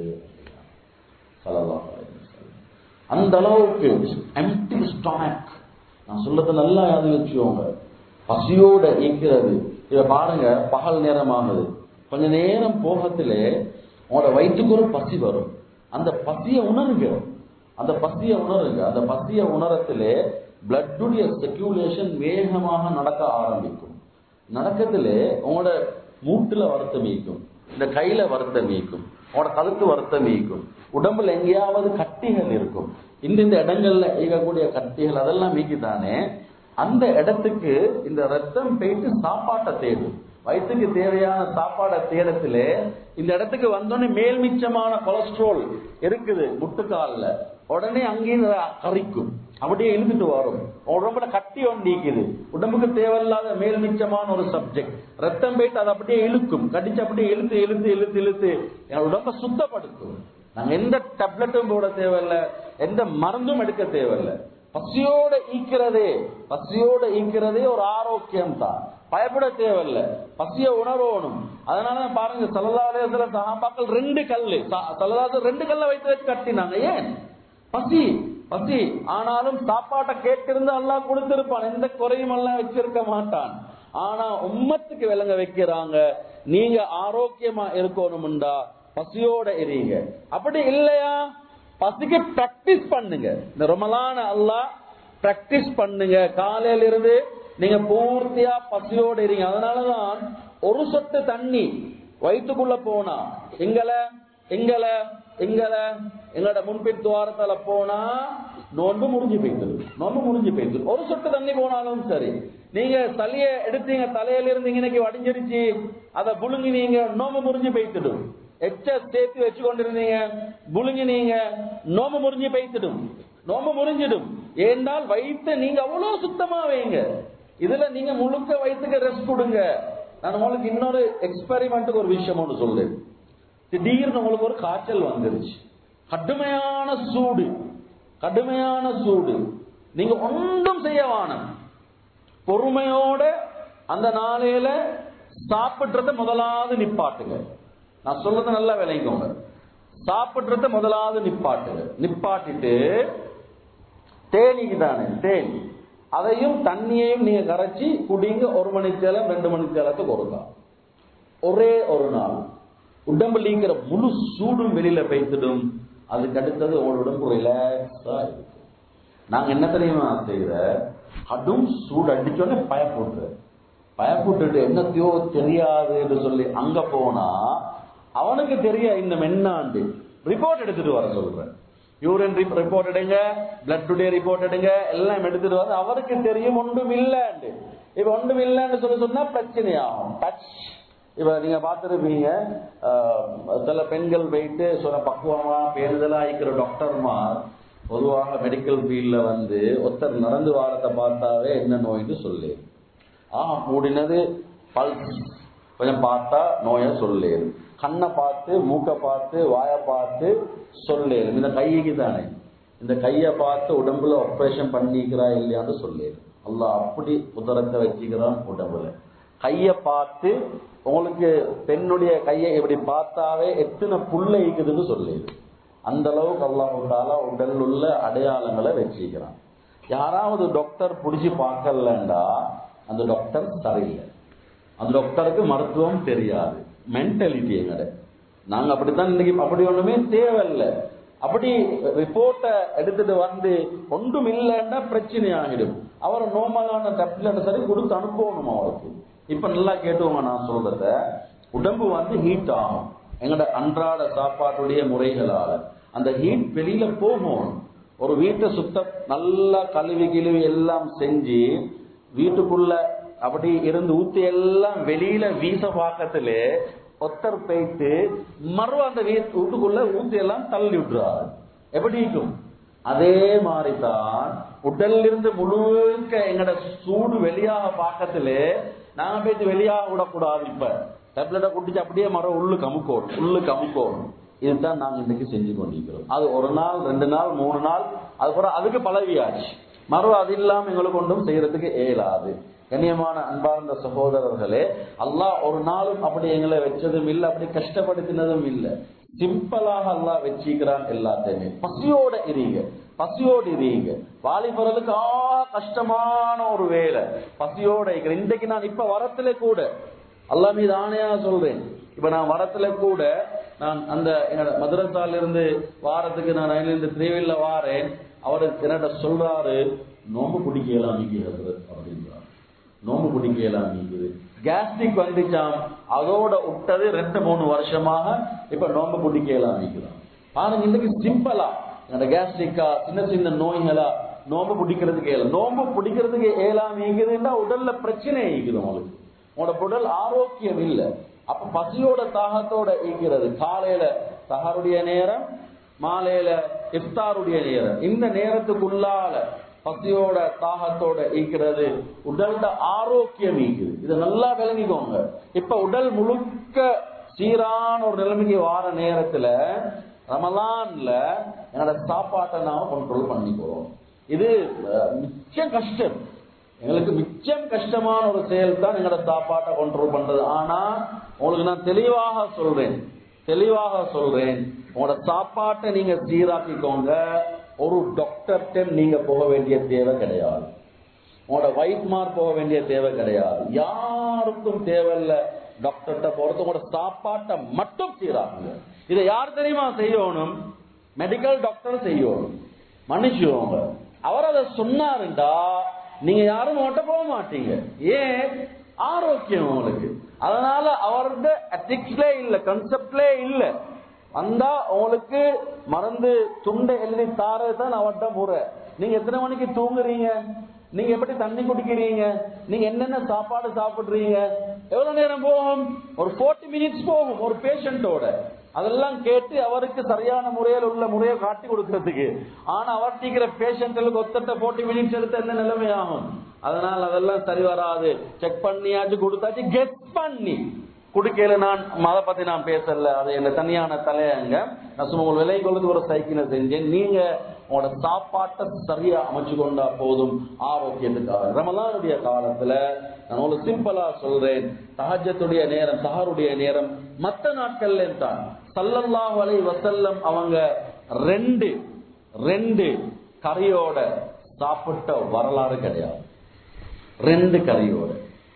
சல்லல்லாஹு அலைஹி வஸல்லம். அந்த அளவுக்கு எம்டி ஸ்டாக் நான் சொல்றத நல்லா யாரு வச்சுக்கோங்க பசியோட இயக்கிறது இத பாருங்க பகல் நேரம் ஆகுது கொஞ்ச நேரம் போகத்திலே உங்களோட வயிற்றுக்கு ஒரு பசி வரும் அந்த பசியை உணருங்க அந்த பசியை உணருங்க அந்த பசியை உணரத்திலே பிளட்டுடைய செக்யூலேஷன் வேகமாக நடக்க ஆரம்பிக்கும் நடக்கத்திலே உங்களோட மூட்டுல வருத்தம் ஈக்கும் இந்த கையில வருத்தம் ஈக்கும் உங்களோட கழுத்து வருத்தம் ஈக்கும் உடம்புல எங்கேயாவது கட்டிகள் இருக்கும் இந்த இந்த இடங்கள்ல இயக்கக்கூடிய கட்டிகள் அதெல்லாம் மீக்கித்தானே அந்த இடத்துக்கு இந்த ரத்தம் போயிட்டு சாப்பாட்டை தேடும் வயிற்றுக்கு தேவையான சாப்பாடை தேடத்திலே இந்த இடத்துக்கு வந்தோடனே மேல் மிச்சமான கொலஸ்ட்ரால் இருக்குது முட்டுக்கால்ல உடனே அங்கேயும் கறிக்கும் அப்படியே இழுத்துட்டு வரும் உடம்புல கட்டி ஒன்று நீக்குது உடம்புக்கு தேவையில்லாத மேல் மிச்சமான ஒரு சப்ஜெக்ட் ரத்தம் போயிட்டு அதை அப்படியே இழுக்கும் கடிச்சு அப்படியே இழுத்து இழுத்து இழுத்து இழுத்து என் உடம்ப சுத்தப்படுத்தும் நாங்க எந்த டேப்லெட்டும் போட தேவையில்ல எந்த மருந்தும் எடுக்க தேவையில்ல பசியோட ஈக்கிறதே பசியோட ஈக்கிறதே ஒரு ஆரோக்கியம் தான் பயப்பட தேவையில்ல பசிய உணரணும் அதனால பாருங்க சல்லல்லாஹு சகாபாக்கள் ரெண்டு கல்லு சல்லல்லாஹு ரெண்டு கல்ல வைத்து வச்சு கட்டினாங்க ஏன் பசி பசி ஆனாலும் சாப்பாட்டை கேட்டிருந்து அல்லாஹ் கொடுத்திருப்பான் எந்த குறையும் எல்லாம் வச்சிருக்க மாட்டான் ஆனா உம்மத்துக்கு விளங்க வைக்கிறாங்க நீங்க ஆரோக்கியமா இருக்கணும்டா பசியோட இருங்க அப்படி இல்லையா பசிக்கு பிராக்டிஸ் பண்ணுங்க இந்த ரொமலான அல்லாஹ் பிராக்டிஸ் பண்ணுங்க காலையில இருந்து நீங்க பூர்த்தியா பசியோட இருங்க அதனாலதான் ஒரு சொட்டு தண்ணி வயிற்றுக்குள்ள போனா எங்கள எங்கள எங்கள எங்களோட முன்பின் துவாரத்தால போனா நோன்பு முடிஞ்சு போய்த்தது நோன்பு முடிஞ்சு போய்த்தது ஒரு சொட்டு தண்ணி போனாலும் சரி நீங்க தலைய எடுத்தீங்க தலையில இருந்து இன்னைக்கு வடிஞ்சிருச்சு அதை புழுங்கினீங்க நோம்பு முறிஞ்சு போய்த்துடும் எச்ச சேர்த்து வச்சு கொண்டிருந்தீங்க புழுங்கினீங்க நோம்பு முறிஞ்சு போய்த்துடும் நோம்பு முறிஞ்சிடும் ஏண்டால் வயிற்று நீங்க அவ்வளவு சுத்தமா வைங்க இதுல நீங்க முழுக்க வயிற்றுக்கு ரெஸ்ட் கொடுங்க நான் உங்களுக்கு இன்னொரு எக்ஸ்பெரிமெண்ட்டுக்கு ஒரு விஷயம் ஒன்று சொல்றேன் திடீர்னு உங்களுக்கு ஒரு காய்ச்சல் வந்துருச்சு கடுமையான சூடு கடுமையான சூடு நீங்க ஒன்றும் செய்ய வானம் பொறுமையோட அந்த நாளையில சாப்பிடுறத முதலாவது நிப்பாட்டுங்க நான் சொல்றது நல்லா விளைங்கோங்க சாப்பிடுறத முதலாவது நிப்பாட்டுங்க நிப்பாட்டிட்டு தேனிக்கு தானே தேன் அதையும் தண்ணியையும் நீங்க கரைச்சி குடிங்க ஒரு மணிச்சேலம் ரெண்டு மணிச்சேலத்துக்கு ஒருக்கா ஒரே ஒரு நாள் உடம்புலிங்கிற முழு சூடும் வெளியில பெய்த்துடும் அதுக்கு அடுத்தது உங்களோட உடம்பு ரிலாக்ஸா இருக்கும் நாங்க என்ன தெரியுமா செய்யற கடும் சூடு அடிச்சோடனே பயப்பட்டு பயப்பட்டுட்டு என்னத்தையோ தெரியாதுன்னு சொல்லி அங்க போனா அவனுக்கு தெரிய இந்த மென்னாண்டு ரிப்போர்ட் எடுத்துட்டு வர சொல்றேன் யூரின் ரிப்போர்ட் எடுங்க பிளட் டுடே ரிப்போர்ட் எடுங்க எல்லாம் எடுத்துட்டு வந்து அவருக்கு தெரியும் ஒன்றும் இல்லைன்னு இப்ப ஒன்றும் இல்லைன்னு சொல்லி சொன்னா பிரச்சனையாகும் டச் இப்ப நீங்க பார்த்திருப்பீங்க அஹ், சில பெண்கள் வைத்து சொல்ல பக்குவமா பேருதலா இருக்கிற டாக்டர்மார் பொதுவாக மெடிக்கல் ஃபீல்ட்ல வந்து ஒருத்தர் நடந்து வாரத்தை பார்த்தாவே என்ன நோய்னு சொல்லு ஆ மூடினது பல்ஸ் கொஞ்சம் பார்த்தா நோயை சொல்லேரு கண்ணை பார்த்து மூக்கை பார்த்து வாயை பார்த்து சொல்லேரு இந்த கைக்கு தானே இந்த கையை பார்த்து உடம்புல ஆப்ரேஷன் பண்ணிக்கிறா இல்லையான்னு சொல்லேரு அல்லாஹ் அப்படி உதரத்தை வச்சுக்கிறான் உடம்புல கையை பார்த்து உங்களுக்கு பெண்ணுடைய கையை இப்படி பார்த்தாவே எத்தனை புள்ள ஈக்குதுன்னு சொல்லிடு அந்த அளவுக்கு அல்லாஹு தாலா உடல் உள்ள அடையாளங்களை வச்சிருக்கிறான் யாராவது டாக்டர் புடிச்சு பார்க்கலண்டா அந்த டாக்டர் சரியில்லை அந்த டாக்டருக்கு மருத்துவம் தெரியாது மென்டாலிட்டி எங்கட நாங்க அப்படித்தான் இன்னைக்கு அப்படி ஒண்ணுமே தேவையில்லை அப்படி ரிப்போர்ட்டை எடுத்துட்டு வந்து ஒன்றும் இல்லைன்னா பிரச்சனை ஆகிடும் அவரை நோமலான டேப்லெட் சரி கொடுத்து அனுப்பணும் அவருக்கு இப்ப நல்லா கேட்டுவோங்க நான் சொல்றத உடம்பு வந்து ஹீட் ஆகும் எங்கட அன்றாட சாப்பாட்டுடைய முறைகளால அந்த ஹீட் வெளியில போகும் ஒரு வீட்டை சுத்த நல்லா கழுவி கிழுவி எல்லாம் செஞ்சு வீட்டுக்குள்ள அப்படி இருந்து ஊத்தி எல்லாம் வெளியில வீச பாக்கத்துல ஒத்தர் போயிட்டு மறு அந்த வீ- வீட்டுக்குள்ள ஊத்தி எல்லாம் தள்ளி விட்டுறாரு எப்படி இருக்கும் அதே மாதிரிதான் உடல்ல இருந்து முழுக்க எங்கட சூடு வெளியாக பாக்கத்துல நாங்க போயிட்டு வெளியாக விடக்கூடாது இப்ப டேப்லெட்டை குடிச்சு அப்படியே மரம் உள்ளு கமுக்கோணும் உள்ளு கமுக்கோணும் இதுதான் நாங்க இன்னைக்கு செஞ்சு கொண்டிருக்கிறோம் அது ஒரு நாள் ரெண்டு நாள் மூணு நாள் அதுக்கப்புறம் அதுக்கு பழவியாச்சு மறு அது இல்லாம எங்களுக்கு ஒன்றும் செய்யறதுக்கு இயலாது கண்ணியமான அன்பார்ந்த சகோதரர்களே அல்லாஹ் ஒரு நாளும் அப்படி எங்களை வச்சதும் இல்லை அப்படி கஷ்டப்படுத்தினதும் இல்லை சிம்பிளாக அல்லாஹ் வச்சிக்கிறான் எல்லாத்தையுமே பசியோட இருங்க பசியோடு இருங்க வாலிபர்களுக்கு ஆ கஷ்டமான ஒரு வேலை பசியோட இருக்கிற இன்றைக்கு நான் இப்ப வரத்துல கூட அல்லா மீது ஆணையா சொல்றேன் இப்ப நான் வரத்துல கூட நான் அந்த என்னோட மதுரத்தால இருந்து வாரத்துக்கு நான் இருந்து திருவில்ல வாரேன் அவரு என்னோட சொல்றாரு நோம்பு பிடிக்கலாம் நீக்கிறது அப்படின்றார் நோம்பு பிடிக்கலாம் நீக்குது கேஸ்ட்ரிக் வந்துச்சாம் அதோட விட்டது ரெண்டு மூணு வருஷமாக இப்ப நோம்பு பிடிக்கலாம் நீக்குதான் பாருங்க இன்னைக்கு சிம்பிளா என்னோட கேஸ்ட்ரிக்கா சின்ன சின்ன நோய்களா நோம்பு பிடிக்கிறதுக்கு ஏல நோம்பு பிடிக்கிறதுக்கு ஏலாம் நீங்குதுன்னா உடல்ல பிரச்சனை ஈக்குது உங்களுக்கு உங்களோட உடல் ஆரோக்கியம் இல்ல அப்ப பசியோட தாகத்தோட ஈக்கிறது காலையில சஹருடைய நேரம் மாலையில இஃப்தாருடைய நேரம் இந்த நேரத்துக்குள்ளால பசியோட தாகத்தோட ஈக்கிறது உடல்ல ஆரோக்கியம் ஈக்குது இதை நல்லா விளங்கிக்கோங்க இப்ப உடல் முழுக்க சீரான ஒரு நிலைமைக்கு வார நேரத்துல ரமலான்ல என்னோட சாப்பாட்டை நாம கண்ட்ரோல் பண்ணிக்கிறோம் இது அஹ், மிச்சம் கஷ்டம் எங்களுக்கு மிச்சம் கஷ்டமான ஒரு செயல் தான் எங்களோட சாப்பாட்டை கண்ட்ரோல் பண்றது ஆனா உங்களுக்கு நான் தெளிவாக சொல்றேன் தெளிவாக சொல்றேன் உங்களோட சாப்பாட்டை நீங்க சீராக்கிக்கோங்க ஒரு டாக்டர்கிட்ட நீங்க போக வேண்டிய தேவை கிடையாது உங்களோட வைஃப்மார் போக வேண்டிய தேவை கிடையாது யாருக்கும் தேவையில்ல டாக்டர்கிட்ட போறது உங்களோட சாப்பாட்டை மட்டும் சீராக்குங்க இதை யார் தெரியுமா செய்யணும் மெடிக்கல் டாக்டர் செய்யணும் மன்னிச்சுவோங்க அவர் அதை சொன்னாருண்டா நீங்க யாரும் ஓட்ட போக மாட்டீங்க ஏன் ஆரோக்கியம் உங்களுக்கு அதனால அவரோட எத்திக்ஸ்லே இல்ல கன்செப்ட்லே இல்ல வந்தா உங்களுக்கு மறந்து துண்டை எழுதி தாரதான் அவர்கிட்ட முறை நீங்க எத்தனை மணிக்கு தூங்குறீங்க நீங்க எப்படி தண்ணி குடிக்கிறீங்க நீங்க என்னென்ன சாப்பாடு சாப்பிடுறீங்க எவ்வளவு நேரம் போகும் ஒரு 40 மினிட்ஸ் போகும் ஒரு பேஷண்டோட அதெல்லாம் கேட்டு அவருக்கு சரியான முறையில் உள்ள முறையை காட்டி கொடுக்கறதுக்கு ஆனா அவர் தீக்கிற பேஷண்ட்களுக்கு ஒத்தட்ட 40 மினிட்ஸ் எடுத்த என்ன நிலைமை ஆகும் அதனால அதெல்லாம் சரி வராது செக் பண்ணியாச்சு கொடுத்தாச்சு கெட் பண்ணி குடுக்கையில நான் அதை பத்தி நான் பேசல அது என்ன தனியான தலையங்க நான் சும்மா உங்களுக்கு விலை கொள்ளுது ஒரு சைக்கிளை செஞ்சேன் நீங்க உங்களோட சாப்பாட்டை சரியா அமைச்சு கொண்டா போதும் ஆரோக்கியத்துக்காக ரமலானுடைய காலத்துல நான் உங்களுக்கு சிம்பிளா சொல்றேன் தஹஜத்துடைய நேரம் சஹருடைய நேரம் மத்த நாட்கள்ல தான் சல்லல்லாஹு அலைஹி வஸல்லம் அவங்க ரெண்டு ரெண்டு கறியோட சாப்பிட்ட வரலாறு கிடையாது ரெண்டு கறியோட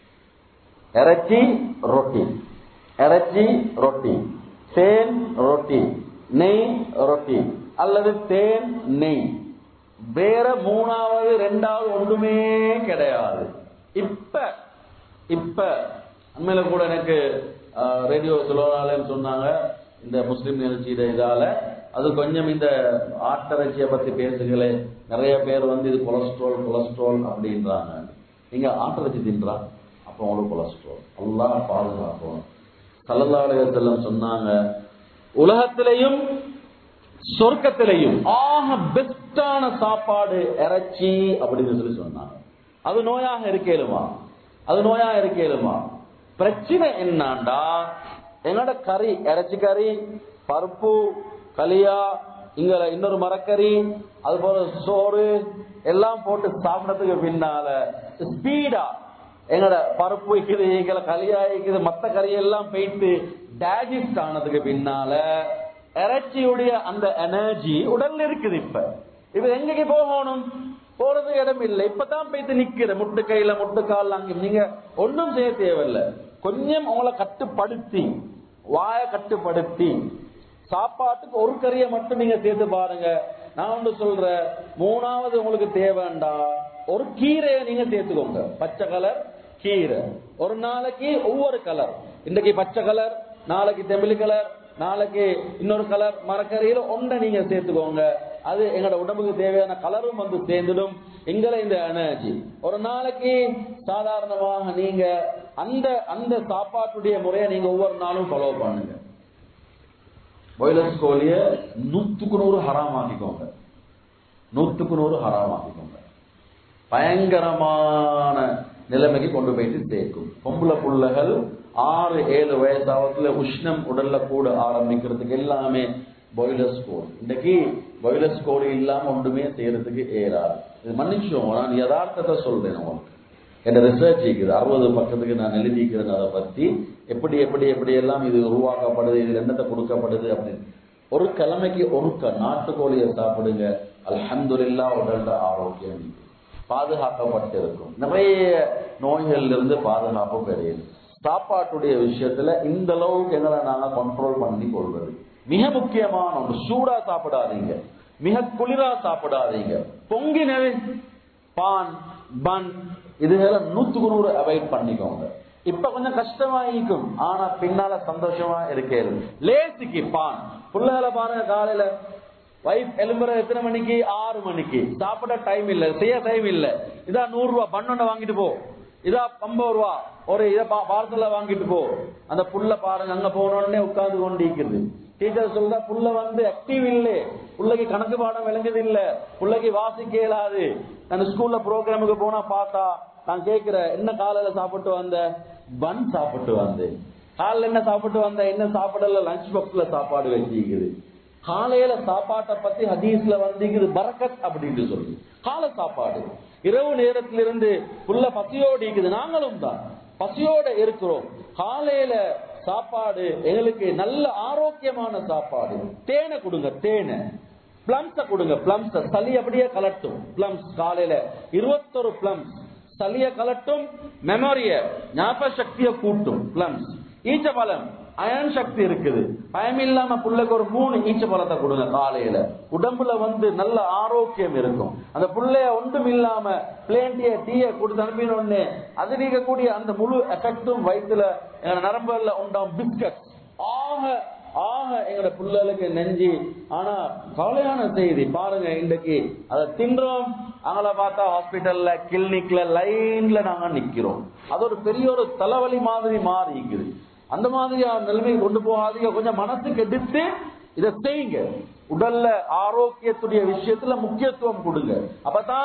இறைச்சி ரொட்டி இறைச்சி ரொட்டி தேன் ரொட்டி நெய் ரொட்டி அல்லது தேன் நெய் வேற மூணாவது ரெண்டாவது ஒன்றுமே கிடையாது இப்ப இப்ப உண்மையில கூட எனக்கு ரேடியோ சுலோனாலன்னு சொன்னாங்க இந்த முஸ்லிம் நிகழ்ச்சியில இதால அது கொஞ்சம் இந்த ஆட்டிறைச்சியை பத்தி பேசுகளே நிறைய பேர் வந்து இது கொலஸ்ட்ரால் கொலஸ்ட்ரால் அப்படின்றாங்க நீங்க ஆட்டிறைச்சி தின்றா அப்போ உங்களுக்கு கொலஸ்ட்ரால் எல்லாம் பாதுகாக்கும் சல்லல்லா அலையம் சொன்னாங்க உலகத்திலையும் சொர்க்கத்திலையும் ஆக பெஸ்டான சாப்பாடு இறைச்சி அப்படின்னு சொல்லி சொன்னாங்க அது நோயாக இருக்கேலுமா அது நோயாக இருக்கேலுமா பிரச்சனை என்னண்டா எங்கட கறி இறைச்சி கறி பருப்பு களியா இங்க இன்னொரு மரக்கறி அது போல சோறு எல்லாம் போட்டு சாப்பிடறதுக்கு பின்னால ஸ்பீடா எங்கட பருப்பு வைக்குது எங்களை களியா வைக்குது மத்த கறி எல்லாம் போயிட்டு டைஜஸ்ட் ஆனதுக்கு பின்னால இறைச்சியுடைய அந்த எனர்ஜி உடல்ல இருக்குது இப்ப இது எங்கக்கு போகணும் போறது இடம் இல்லை இப்பதான் போயிட்டு நிக்கிற முட்டு கையில முட்டு கால் அங்க நீங்க ஒன்றும் செய்ய தேவையில்லை கொஞ்சம் உங்களை கட்டுப்படுத்தி வாய கட்டுப்படுத்தி சாப்பாட்டுக்கு ஒரு கறியை மட்டும் நீங்க சேர்த்து பாருங்க நான் ஒன்று சொல்றேன் மூணாவது உங்களுக்கு தேவைண்டா ஒரு கீரையை நீங்க சேர்த்துக்கோங்க பச்சை கலர் கீரை ஒரு நாளைக்கு ஒவ்வொரு கலர் இன்னைக்கு பச்சை கலர் நாளைக்கு தெமிழ் கலர் நாளைக்கு இன்னொரு கலர் மரக்கறியில ஒன்றை நீங்க சேர்த்துக்கோங்க அது எங்களோட உடம்புக்கு தேவையான கலரும் வந்து சேர்ந்துடும் எங்களை இந்த எனர்ஜி ஒரு நாளைக்கு சாதாரணமாக நீங்க அந்த அந்த சாப்பாட்டுடைய முறையை நீங்க ஒவ்வொரு நாளும் ஃபாலோ பண்ணுங்க பாய்லர்ஸ் கோழிய நூத்துக்கு நூறு ஹராம் ஆக்கிக்கோங்க நூத்துக்கு நூறு ஹராம் ஆக்கிக்கோங்க பயங்கரமான நிலைமைக்கு கொண்டு போயிட்டு சேர்க்கும் பொம்பளை புள்ளைகள் ஆறு ஏழு வயசாவதுல உஷ்ணம் உடல்ல கூட ஆரம்பிக்கிறதுக்கு எல்லாமே பாய்லர்ஸ் கோல் இன்னைக்கு பாய்லர்ஸ் கோல் இல்லாம ஒன்றுமே செய்யறதுக்கு ஏறாது இது மன்னிச்சோம் நான் யதார்த்தத்தை சொல்றேன் உங்களுக்கு என் ரிசர்ச் இருக்குது அறுபது பக்கத்துக்கு நான் எழுதிக்கிறேன் அதை பத்தி எப்படி எப்படி எப்படி எல்லாம் இது உருவாக்கப்படுது இது என்னத்தை கொடுக்கப்படுது அப்படின்னு ஒரு கிழமைக்கு ஒரு நாட்டுக்கோழியை சாப்பிடுங்க அல்ஹம்துலில்லா உடல்ல ஆரோக்கியம் பாதுகாக்கப்பட்டு இருக்கும் நிறைய நோய்கள்ல இருந்து பாதுகாப்பு கிடையாது சாப்பாட்டுடைய விஷயத்துல இந்த அளவுக்கு எங்களை நாங்க கண்ட்ரோல் பண்ணி கொள்வது மிக முக்கியமான ஒன்று சூடா சாப்பிடாதீங்க மிக குளிரா சாப்பிடாதீங்க பொங்கினவே பான் பன் இதுகளை நூத்துக்கு நூறு அவாய்ட் பண்ணிக்கோங்க இப்ப கொஞ்சம் கஷ்டமா இருக்கும் ஆனா பின்னால சந்தோஷமா இருக்கேன் லேசிக்கு பான் புள்ளைகளை பாருங்க காலையில வைஃப் எலும்புற எத்தனை மணிக்கு ஆறு மணிக்கு சாப்பிட டைம் இல்ல செய்ய டைம் இல்ல இதா நூறு ரூபா பண்ணொன்ன வாங்கிட்டு போ இதா ஐம்பது ரூபா ஒரு இதை பார்சல வாங்கிட்டு போ அந்த புள்ள பாருங்க அங்க போனோடனே உட்கார்ந்து கொண்டிருக்குது டீச்சர் சொல்ற புள்ள வந்து ஆக்டிவ் இல்லை புள்ளைக்கு கணக்கு பாடம் விளங்குது இல்ல புள்ளைக்கு வாசிக்க இயலாது நான் ஸ்கூல்ல ப்ரோக்ராமுக்கு போனா பார்த்தா நான் கேக்குறேன் என்ன காலையில சாப்பிட்டு வந்த பன் சாப்பிட்டு வந்தேன் காலைல என்ன சாப்பிட்டு வந்த என்ன சாப்பிடல லஞ்ச் பாக்ஸ்ல சாப்பாடு வச்சிருக்குது காலையில சாப்பாட்டை பத்தி ஹதீஸ்ல வந்து பரக்கத் அப்படின்னு சொல்லி காலை சாப்பாடு இரவு நேரத்திலிருந்து புள்ள பசியோடு இருக்குது நாங்களும் தான் பசியோட இருக்கிறோம் காலையில சாப்பாடு எங்களுக்கு நல்ல ஆரோக்கியமான சாப்பாடு தேனை கொடுங்க தேனை பிளம்ஸ கொடுங்க பிளம்ஸ் சளி அப்படியே கலட்டும் பிளம்ஸ் காலையில இருபத்தொரு பிளம்ஸ் சளிய கலட்டும் மெமரிய ஞாபக சக்தியை கூட்டும் பிளம்ஸ் ஈச்சபலம் அயன் சக்தி இருக்குது பயம் இல்லாம புள்ளைக்கு ஒரு மூணு ஈச்ச பழத்தை கொடுங்க காலையில உடம்புல வந்து நல்ல ஆரோக்கியம் இருக்கும் அந்த புள்ளைய ஒன்றும் இல்லாம பிளேண்டிய டீய கொடுத்து அனுப்பினோடனே அது நீக்கக்கூடிய அந்த முழு எஃபெக்டும் வயிற்றுல நரம்புல உண்டாம் பிஸ்கட் ஆக ஆக எங்களோட பிள்ளைகளுக்கு நெஞ்சு ஆனா கவலையான செய்தி பாருங்க இன்றைக்கு அதை தின்றோம் அங்களை பார்த்தா ஹாஸ்பிட்டல்ல கிளினிக்ல லைன்ல நாங்க நிக்கிறோம் அது ஒரு பெரிய ஒரு தலைவலி மாதிரி மாறி இருக்குது அந்த மாதிரியான நிலைமை கொண்டு போகாதீங்க கொஞ்சம் மனசுக்கு எடுத்து இதை செய்யுங்க உடல்ல ஆரோக்கியத்துடைய விஷயத்துல முக்கியத்துவம் கொடுங்க அப்பதான்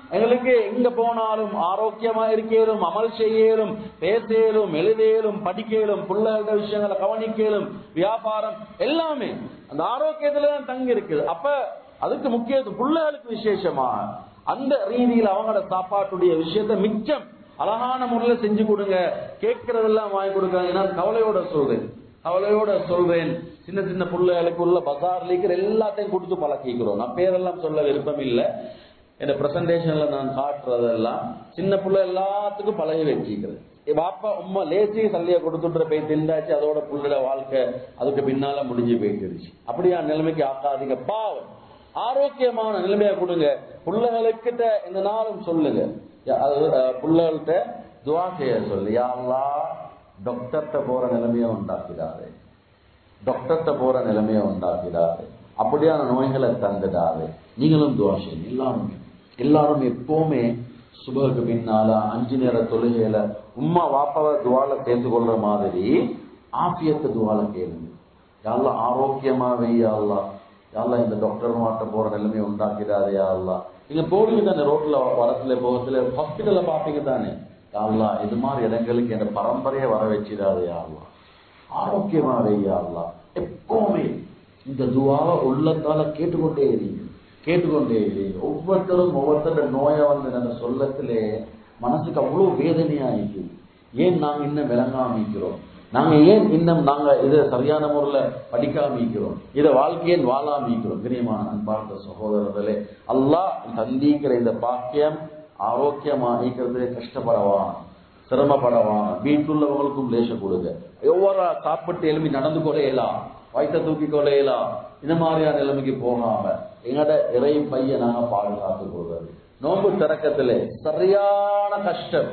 எங்களுக்கு எங்க போனாலும் ஆரோக்கியமா இருக்கேலும் அமல் செய்யலும் பேசலும் எழுதலும் படிக்கலும் பிள்ளைகள விஷயங்களை கவனிக்கலும் வியாபாரம் எல்லாமே அந்த ஆரோக்கியத்துல தான் தங்கி இருக்குது அப்ப அதுக்கு முக்கியத்துவம் பிள்ளைகளுக்கு விசேஷமா அந்த ரீதியில் அவங்களோட சாப்பாட்டுடைய விஷயத்த மிச்சம் அழகான முறையில் செஞ்சு கொடுங்க கேட்கறதெல்லாம் வாங்கி கொடுங்க நான் கவலையோட சொல்றேன் கவலையோட சொல்றேன் சின்ன சின்ன பிள்ளைகளுக்கு உள்ள பசார்ல இருக்கிற எல்லாத்தையும் கொடுத்து பழக்கிக்கிறோம் நான் பேரெல்லாம் சொல்ல விருப்பம் இல்லை என் பிரசன்டேஷன்ல நான் காட்டுறதெல்லாம் சின்ன பிள்ளை எல்லாத்துக்கும் பழகி வச்சுக்கிறது பாப்பா உம்மா லேசி சல்லிய கொடுத்துட்டு போய் திண்டாச்சு அதோட புள்ளோட வாழ்க்கை அதுக்கு பின்னால முடிஞ்சு போயிட்டுருச்சு அப்படியா நிலைமைக்கு ஆக்காதீங்க பாவம் ஆரோக்கியமான நிலைமையை கொடுங்க பிள்ளைகளுக்கிட்ட இந்த நாளும் சொல்லுங்க அது பிள்ளைகள்கிட்ட துவா செய்ய சொல்லு யாழ்லா டாக்டர்கிட்ட போற நிலைமையை உண்டாக்கிறாரு டாக்டர்கிட்ட போற நிலைமையை உண்டாக்கிறாரு அப்படியான நோய்களை தந்துடாரு நீங்களும் துவா செய்யுங்க எல்லாரும் எல்லாரும் எப்பவுமே சுபகுக்கு பின்னால அஞ்சு நேர தொழுகையில உம்மா வாப்பாவை துவால சேர்த்து கொள்ற மாதிரி ஆபியத்தை துவால கேளுங்க யாரெல்லாம் ஆரோக்கியமா வெய்யாள்லா யாரெல்லாம் இந்த டாக்டர் மாட்ட போற நிலைமையை உண்டாக்கிறாரு யாரெல்லாம் நீங்க போவீங்க தானே ரோட்ல வரத்துல போகத்துல ஹாஸ்பிட்டல்ல பாப்பீங்க தானே யாழ்லா இது மாதிரி இடங்களுக்கு என் பரம்பரையை வர வச்சிடாது யாழ்லா ஆரோக்கியமா வையாள்லா எப்பவுமே இந்த துவாவை உள்ளத்தால கேட்டுக்கொண்டே இருங்க கேட்டுக்கொண்டே இருங்க ஒவ்வொருத்தரும் ஒவ்வொருத்தரோட நோயை வந்து நம்ம சொல்லத்திலே மனசுக்கு அவ்வளவு வேதனையா இருக்கு ஏன் நாங்க இன்னும் விளங்காமிக்கிறோம் நாங்க ஏன் இன்னும் நாங்க இதை சரியான முறையில படிக்காமிக்கிறோம் இதை வாழ்க்கையன் வாழாமிக்கிறோம் பிரியமான அன்பார்ந்த சகோதரர்களே அல்லாஹ் சந்திக்கிற இந்த பாக்கியம் ஆரோக்கியமா இருக்கிறது கஷ்டப்படவான் சிரமப்படவான் வீட்டுள்ளவங்களுக்கும் லேச கொடுங்க ஒவ்வொரு சாப்பிட்டு எழுப்பி நடந்து கொள்ளையலாம் வயிற்ற தூக்கி கொள்ளையலாம் இந்த மாதிரியான நிலைமைக்கு போகாம எங்கட இறை பைய நாங்க பாதுகாத்துக் கொள்வது நோன்பு திறக்கத்துல சரியான கஷ்டம்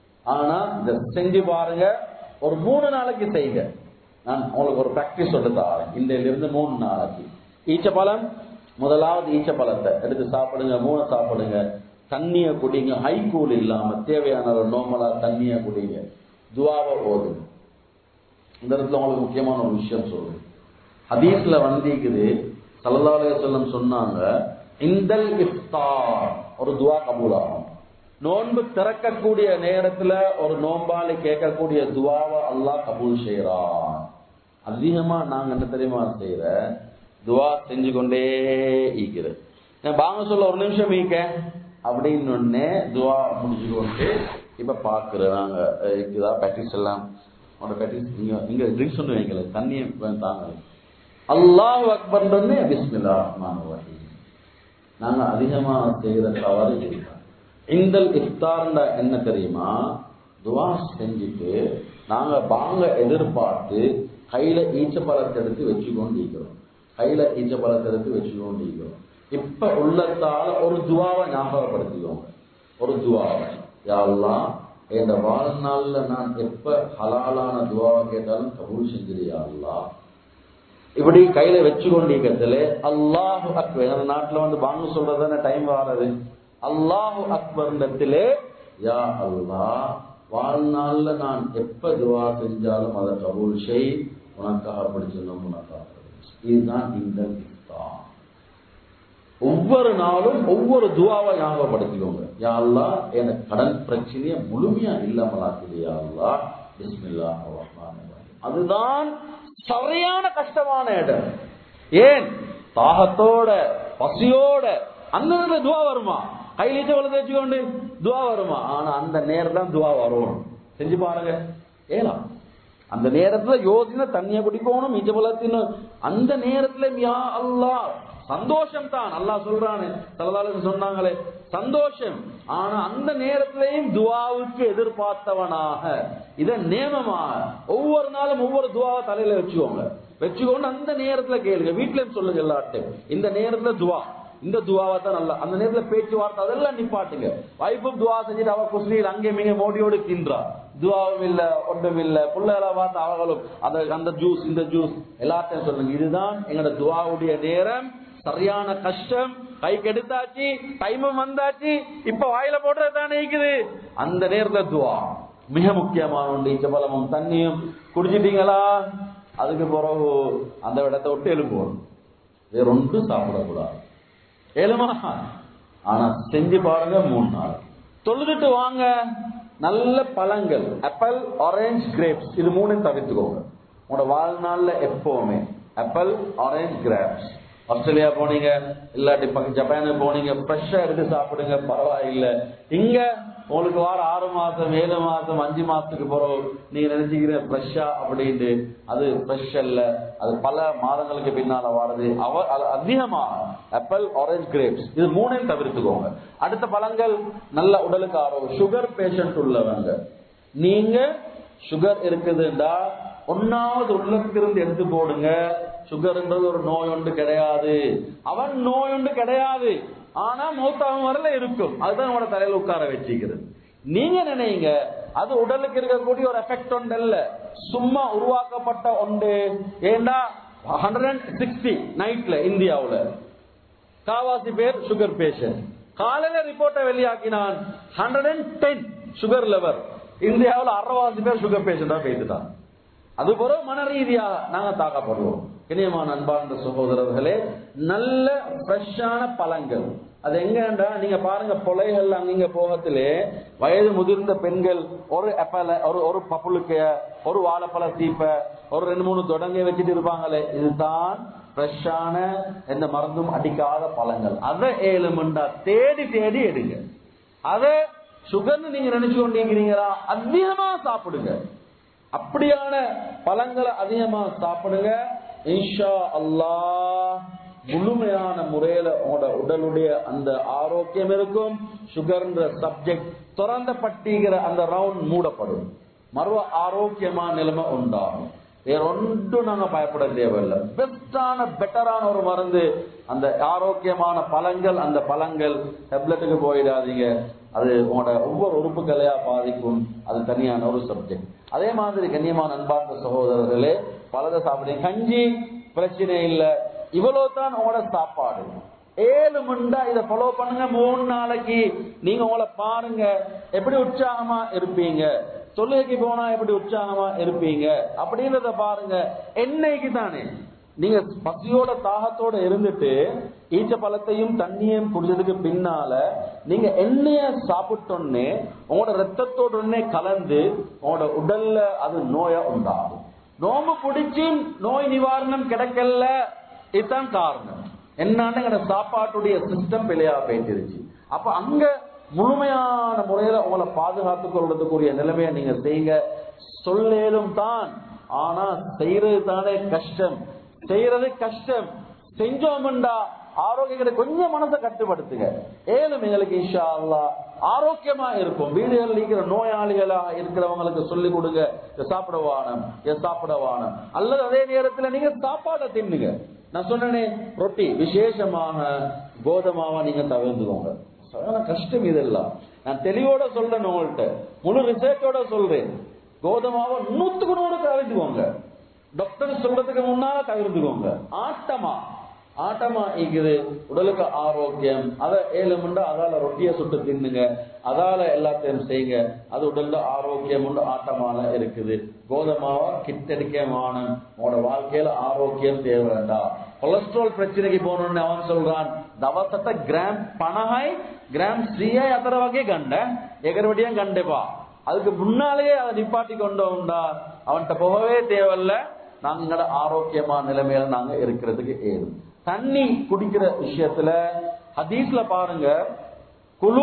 ஆனா இத செஞ்சு பாருங்க ஒரு மூணு நாளைக்கு செய்யுங்க நான் உங்களுக்கு ஒரு பிராக்டிஸ் சொல்லி தரேன் இன்றையில இருந்து மூணு நாளைக்கு ஈச்சப்பழம் முதலாவது ஈச்சப்பழத்தை எடுத்து சாப்பிடுங்க மூணு சாப்பிடுங்க தண்ணிய குடிங்க ஹைகூல் இல்லாம தேவையான ஒரு நோமலா தண்ணிய குடிங்க துவாவை ஓதுங்க இந்த இடத்துல உங்களுக்கு முக்கியமான ஒரு விஷயம் சொல்றேன் ஹதீஸ்ல வந்திக்குது சல்லல்லாஹு செல்லம் சொன்னாங்க இந்தல் இஃப்தார் ஒரு துவா கபூலாகும் நோன்பு திறக்கக்கூடிய நேரத்துல ஒரு நோம்பாளி கேட்கக்கூடிய துவாவை அல்லாஹ் கபூல் செய்யறான் அதிகமா நாங்க என்ன தெரியுமா செய்யற துவா செஞ்சு கொண்டே ஈக்கிறது நான் பாங்க சொல்ல ஒரு நிமிஷம் ஈக்க அப்படின்னு ஒன்னே துவா முடிச்சு கொண்டு இப்ப பாக்குறேன் நாங்க இருக்குதா பேட்டிஸ் எல்லாம் உங்களோட பேட்டிஸ் நீங்க இங்க ட்ரிங்க்ஸ் ஒன்று வைக்கல தண்ணியை தாங்க அல்லாஹ் அக்பர் பிஸ்மில்லா ரஹ்மான் ரஹீம் நாங்க அதிகமா செய்யற தவறு இதுதான் இந்த இஃப்தார்ன்ற என்ன தெரியுமா துவா செஞ்சுட்டு நாங்க பாங்க எதிர்பார்த்து கையில ஈச்ச பழத்தை எடுத்து வச்சு கொண்டிருக்கிறோம் கையில ஈச்ச பழத்தை எடுத்து வச்சு கொண்டிருக்கிறோம் இப்ப உள்ளத்தால ஒரு துவாவை ஞாபகப்படுத்திக்கோங்க ஒரு துவாவை யாரெல்லாம் என் வாழ்நாள்ல நான் எப்ப ஹலாலான துவாவை கேட்டாலும் கபூல் செஞ்சிருயா அல்லா இப்படி கையில வச்சு கொண்டிருக்கிறதுல அல்லாஹு அக்பர் நாட்டுல வந்து பாங்க சொல்றதான டைம் வாரது அல்லாஹு அக்பர்ண்டத்திலே யா அல்லா வாழ்நாள்ல நான் எப்ப துவா செஞ்சாலும் அதை கபூல் செய் உனக்காக படிச்சிருந்தோம் உனக்காக இதுதான் இந்த இஃப்தார் ஒவ்வொரு நாளும் ஒவ்வொரு துவாவை ஞாபகப்படுத்திக்கோங்க யா அல்லா எனக்கு கடன் பிரச்சனைய முழுமையா இல்லாமலாக்குது யா அல்லா பிஸ்மில்லா அதுதான் சரியான கஷ்டமான இடம் ஏன் தாகத்தோட பசியோட அந்த நேரத்துல துவா வருமா கையில வளர்த்து வச்சுக்கொண்டு துவா வருமா ஆனா அந்த நேரம் தான் துவா வரும் செஞ்சு பாருங்க ஏலாம் அந்த நேரத்துல யோசனை தண்ணிய குடிக்கணும் இஜபலத்தின் அந்த நேரத்துல யா அல்லா சந்தோஷம் தான் அல்லா சொல்றானே தலதாலும் சொன்னாங்களே சந்தோஷம் ஆனா அந்த நேரத்திலையும் துவாவுக்கு எதிர்பார்த்தவனாக இத நேமமாக ஒவ்வொரு நாளும் ஒவ்வொரு துவாவை தலையில வச்சுக்கோங்க வச்சுக்கொண்டு அந்த நேரத்துல கேளுங்க வீட்லயும் சொல்லுங்க எல்லார்ட்டையும் இந்த நேரத்துல துவா இந்த துவாவை தான் நல்லா அந்த நேரத்துல பேச்சுவார்த்தை அதெல்லாம் நிப்பாட்டுங்க வைஃபும் துவா செஞ்சுட்டு அவ குஸ்லியில் அங்கே மிக மோடியோடு தின்றா துவாவும் இல்ல ஒன்றும் இல்ல பிள்ளைகளை பார்த்து அவர்களும் அந்த அந்த ஜூஸ் இந்த ஜூஸ் எல்லாத்தையும் சொல்லுங்க இதுதான் எங்களோட துவாவுடைய நேரம் சரியான கஷ்டம் கைக்கு எடுத்தாச்சு டைமும் வந்தாச்சு இப்ப வாயில போடுறது தானே இருக்குது அந்த நேரத்துல துவா மிக முக்கியமான ஒன்று இச்சபலமும் தண்ணியும் குடிச்சிட்டீங்களா அதுக்கு பிறகு அந்த இடத்தை விட்டு எழுப்புவோம் வேற ஒன்றும் சாப்பிடக்கூடாது ஏழுமா ஆனா செஞ்சு பாருங்க மூணு நாள் தொழுதுட்டு வாங்க நல்ல பழங்கள் ஆப்பிள் ஆரஞ்சு கிரேப்ஸ் இது மூணையும் தவிர்த்துக்கோங்க உங்களோட வாழ்நாள்ல எப்பவுமே ஆப்பிள் ஆரஞ்சு கிரேப்ஸ் ஆஸ்திரேலியா போனீங்க இல்லாட்டி பக்க- ஜப்பானுக்கு போனீங்க ஃப்ரெஷ்ஷா எடுத்து சாப்பிடுங்க பரவாயில்லை இங்க உங்களுக்கு வார ஆறு மாசம் ஏழு மாசம் அஞ்சு மாசத்துக்கு பிறகு நீங்க நினைச்சுக்கிற ஃப்ரெஷ்ஷா அப்படின்ட்டு அது ஃப்ரெஷ் அல்ல அது பல மாதங்களுக்கு பின்னால வாரது அவ அது அதிகமா ஆப்பிள் ஆரஞ்சு கிரேப்ஸ் இது மூணையும் தவிர்த்துக்கோங்க அடுத்த பழங்கள் நல்ல உடலுக்கு ஆரோக்கியம் சுகர் பேஷண்ட் உள்ளவங்க நீங்க சுகர் இருக்குதுண்டா ஒன்னாவது உள்ளத்திலிருந்து எடுத்து போடுங்க சுகர்ன்றது ஒரு நோய் ஒன்று கிடையாது அவன் நோய் ஒன்று கிடையாது ஆனா மௌத்தாகும் வரல இருக்கும் அதுதான் உங்களோட தலையில உட்கார வச்சுக்கிறது நீங்க நினைங்க அது உடலுக்கு இருக்கக்கூடிய ஒரு எஃபெக்ட் ஒன்று இல்ல சும்மா உருவாக்கப்பட்ட ஒன்று ஏண்டா ஹண்ட்ரட் அண்ட் சிக்ஸ்டி நைட்ல இந்தியாவுல காவாசி பேர் சுகர் பேஷண்ட் காலையில ரிப்போர்ட்டை வெளியாக்கினான் hundred and ten sugar level இந்தியாவில் அறவாசி பேர் சுகர் பேஷண்டா பேசிட்டான் அது பிறகு மன ரீதியாக நாங்க தாக்கப்படுவோம் இனியமான அன்பார்ந்த சகோதரர்களே நல்ல ஃப்ரெஷ்ஷான பழங்கள் அது எங்கன்றா நீங்க பாருங்க பொலைகள் அங்கிங்க போகத்திலே வயது முதிர்ந்த பெண்கள் ஒரு அப்பல ஒரு ஒரு பப்புளுக்கைய ஒரு வாழைப்பழ சீப்ப ஒரு ரெண்டு மூணு தொடங்க வச்சுட்டு இருப்பாங்களே இதுதான் ஃப்ரெஷ்ஷான எந்த மருந்தும் அடிக்காத பழங்கள் அதை ஏழு மண்டா தேடி தேடி எடுங்க அதை சுகர்னு நீங்க நினைச்சு கொண்டிருக்கிறீங்களா அதிகமா சாப்பிடுங்க அப்படியான பழங்களை அதிகமா சாப்பிடுங்க இன்ஷா அல்லாஹ் முழுமையான முறையில உங்களோட உடலுடைய அந்த ஆரோக்கியம் இருக்கும் சுகர்ன்ற சப்ஜெக்ட் திறந்த பட்டிங்கிற அந்த ரவுண்ட் மூடப்படும் மறுவ ஆரோக்கியமான நிலைமை உண்டாகும் வேற ஒன்றும் நாங்க பயப்பட தேவையில்லை பெஸ்டான பெட்டரான ஒரு மருந்து அந்த ஆரோக்கியமான பழங்கள் அந்த பழங்கள் டெப்லெட்டுக்கு போயிடாதீங்க அது உங்களோட ஒவ்வொரு உறுப்புகளையா பாதிக்கும் அது தனியான ஒரு சப்ஜெக்ட் அதே மாதிரி கண்ணியமான அன்பார்ந்த சகோதரர்களே பலதை சாப்பிடுங்க கஞ்சி பிரச்சனை இல்லை இவ்வளவு தான் உங்களோட சாப்பாடு ஏழு மண்டா இதை ஃபாலோ பண்ணுங்க மூணு நாளைக்கு நீங்க உங்களை பாருங்க எப்படி உற்சாகமா இருப்பீங்க தொழுகைக்கு போனா எப்படி உற்சாகமா இருப்பீங்க அப்படின்றத பாருங்க என்னைக்கு தானே நீங்க பசியோட தாகத்தோட இருந்துட்டு ஈச்ச பழத்தையும் தண்ணியும் குடிச்சதுக்கு பின்னால நீங்க எண்ணெய சாப்பிட்டோன்னே உங்களோட ரத்தத்தோட கலந்து உங்களோட உடல்ல அது நோயா உண்டாகும் நோம்பு பிடிச்சும் நோய் நிவாரணம் கிடைக்கல இதுதான் காரணம் என்னன்னு எங்க சாப்பாட்டுடைய சிஸ்டம் பிழையா போயிட்டுருச்சு அப்ப அங்க முழுமையான முறையில உங்களை பாதுகாத்துக் கொள்றதுக்குரிய நிலைமையை நீங்க செய்யுங்க சொல்லேலும் தான் ஆனா செய்யறது தானே கஷ்டம் செய்யறது கஷ்டம் செஞ்சோம்டா ஆரோக்கியத்தை கொஞ்சம் மனசை கட்டுப்படுத்துங்க ஏழும் எங்களுக்கு இன்ஷா அல்லாஹ் ஆரோக்கியமா இருக்கும் வீடுகள் இருக்கிற நோயாளிகளா இருக்கிறவங்களுக்கு சொல்லி கொடுங்க இதை சாப்பிட வானம் இதை சாப்பிட வானம் அல்லது அதே நேரத்துல நீங்க சாப்பாடை தின்னுங்க நான் சொன்னேனே ரொட்டி விசேஷமாக கோதமாவா நீங்க தவிர்த்துக்கோங்க சரியான கஷ்டம் இதெல்லாம் நான் தெளிவோட சொல்றேன் உங்கள்கிட்ட முழு ரிசர்ச்சோட சொல்றேன் கோதுமாவை நூத்துக்கு நூறு தவிர்த்துக்கோங்க டாக்டர் சொல்றதுக்கு முன்னால தவிர்த்துக்கோங்க ஆட்டமா ஆட்டமா இருக்குது உடலுக்கு ஆரோக்கியம் அதை ஏழு மண்டா அதால ரொட்டியை சுட்டு தின்னுங்க அதால எல்லாத்தையும் செய்யுங்க அது உடல்ல ஆரோக்கியம் உண்டு ஆட்டமான இருக்குது கோதமாவா கிட்டடிக்கமான உங்களோட வாழ்க்கையில ஆரோக்கியம் தேவைண்டா கொலஸ்ட்ரால் பிரச்சனைக்கு போகணும்னு அவன் சொல்றான் தவசத்தை கிராம் பணஹாய் கிராம் ஸ்ரீயாய் அத்தனை வகை கண்ட எகர்வடியும் கண்டேப்பா அதுக்கு முன்னாலேயே அதை நிப்பாட்டி கொண்டோம்டா அவன்கிட்ட போகவே தேவையில்ல நாங்க எங்களோட ஆரோக்கியமான நிலைமையில நாங்க இருக்கிறதுக்கு ஏதும் தண்ணி குடிக்கிற விஷயத்துல ஹதீஸ்ல பாருங்க குழு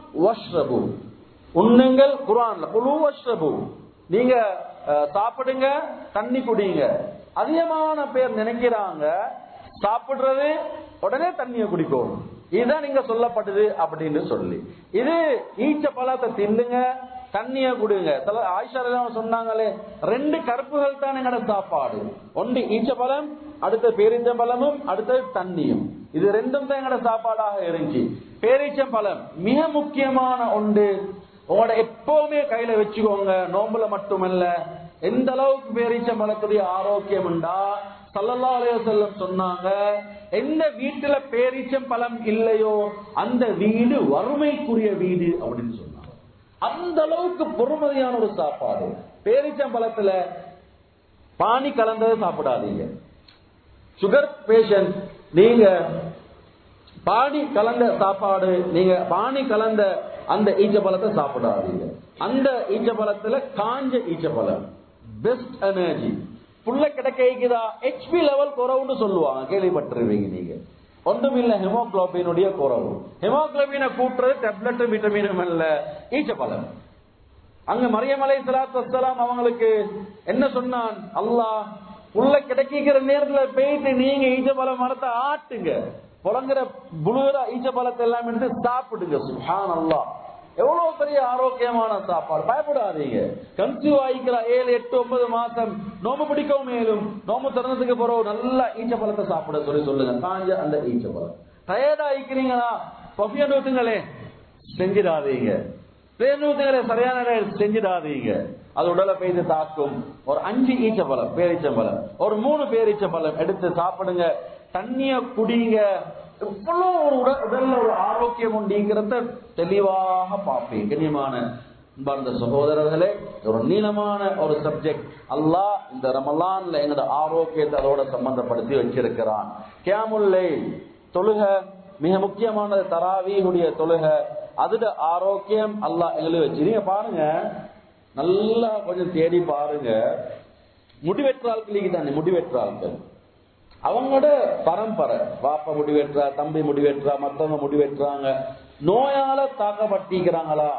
வஷ்ரபு உண்ணுங்கள் குரான்ல குழு வஷ்ரபு நீங்க அஹ், சாப்பிடுங்க தண்ணி குடிங்க அதிகமான பேர் நினைக்கிறாங்க சாப்பிடுறது உடனே தண்ணியை குடிக்கும் இதுதான் நீங்க சொல்லப்பட்டது அப்படின்னு சொல்லி இது ஈச்ச பழத்தை தின்னுங்க தண்ணிய குடுங்க சில ஆயிஷா ரலியல்லாஹு சொன்னாங்களே ரெண்டு கருப்புகள் தான் எங்கட சாப்பாடு ஒன்று ஈச்ச பழம் அடுத்த பேரிச்சம் பழமும் அடுத்தது தண்ணியும் இது ரெண்டும் தான் எங்கட சாப்பாடாக இருந்துச்சு பேரீச்சம் பழம் மிக முக்கியமான ஒன்று உங்களோட எப்பவுமே கையில வச்சுக்கோங்க நோம்புல மட்டுமல்ல எந்த அளவுக்கு பேரீச்சம் பழத்துடைய ஆரோக்கியம் உண்டா சல்லல்லா அலையம் சொன்னாங்க எந்த வீட்டுல பேரீச்சம் பழம் இல்லையோ அந்த வீடு வறுமைக்குரிய வீடு அப்படின்னு சொன்னாங்க அந்த அளவுக்கு பொறுமதியான ஒரு சாப்பாடு பேரீச்சம் பழத்துல பானி கலந்ததை சாப்பிடாதீங்க சுகர் பேஷண்ட் நீங்க பானி கலந்த சாப்பாடு நீங்க பானி கலந்த அந்த ஈச்சப்பழத்தை சாப்பிடாதீங்க அந்த ஈச்சப்பழத்துல காஞ்ச ஈச்சப்பழம் பெஸ்ட் எனர்ஜி புள்ள கிடைக்குதா ஹெச்பி லெவல் குறவுன்னு சொல்லுவாங்க கேள்விப்பட்டிருவீங்க நீங்க ஒன்றுமில்ல ஹெமோகுளோபினுடைய குறவு ஹெமோகுளோபினை கூட்டுறது டெப்லெட் விட்டமினும் அல்ல ஈச்சப்பழம் அங்க மரியமலை சலாத்து வசலாம் அவங்களுக்கு என்ன சொன்னான் அல்லாஹ் உள்ள கிடைக்கிற நேரத்துல போயிட்டு நீங்க ஈச்சப்பழ மரத்தை ஆட்டுங்க புலங்குற புழுகிற ஈச்சப்பழத்தை எல்லாம் எடுத்து சாப்பிடுங்க சுஹான் அல்லாஹ் எவ்வளவு பெரிய ஆரோக்கியமான சாப்பாடு பயப்படாதீங்க கன்சியூவ் ஆகிக்கிற ஏழு எட்டு ஒன்பது மாசம் நோம்பு பிடிக்கவும் மேலும் நோம்பு திறந்ததுக்கு பிறகு நல்ல ஈச்சப்பழத்தை சாப்பிட சொல்லி சொல்லுங்க காஞ்ச அந்த ஈச்சப்பழம் டயர்டா ஆயிக்கிறீங்களா பஃபியன் ஊத்துங்களே செஞ்சிடாதீங்க பேருந்துகளை சரியான நேரம் செஞ்சிடாதீங்க அது உடலை பெய்து தாக்கும் ஒரு அஞ்சு ஈச்சப்பழம் பேரிச்சம்பழம் ஒரு மூணு பேரிச்சம்பழம் எடுத்து சாப்பிடுங்க தண்ணிய குடிங்க எவ்வளவு ஒரு உடல் உடல்ல ஒரு ஆரோக்கியம் உண்டுங்கிறத தெளிவாக பார்ப்பேன் கண்ணியமான அன்பார்ந்த சகோதரர்களே ஒரு நீளமான ஒரு சப்ஜெக்ட் அல்லாஹ் இந்த ரமலான்ல எங்களோட ஆரோக்கியத்தை அதோட சம்பந்தப்படுத்தி வச்சிருக்கிறான் கேமுல்லை தொழுக மிக முக்கியமானது தராவீனுடைய தொழுக அதுட ஆரோக்கியம் அல்லாஹ் எங்களுக்கு வச்சு நீங்க பாருங்க நல்லா கொஞ்சம் தேடி பாருங்க முடிவெற்ற ஆட்களுக்கு தானே முடிவெற்ற ஆட்கள் அவங்களோட பரம்பரை பாப்பா முடிவெற்றா தம்பி முடிவெற்றா மத்தவங்க முடிவெட்டுறாங்க நோயால தாக்கப்பட்டிக்கிறாங்களா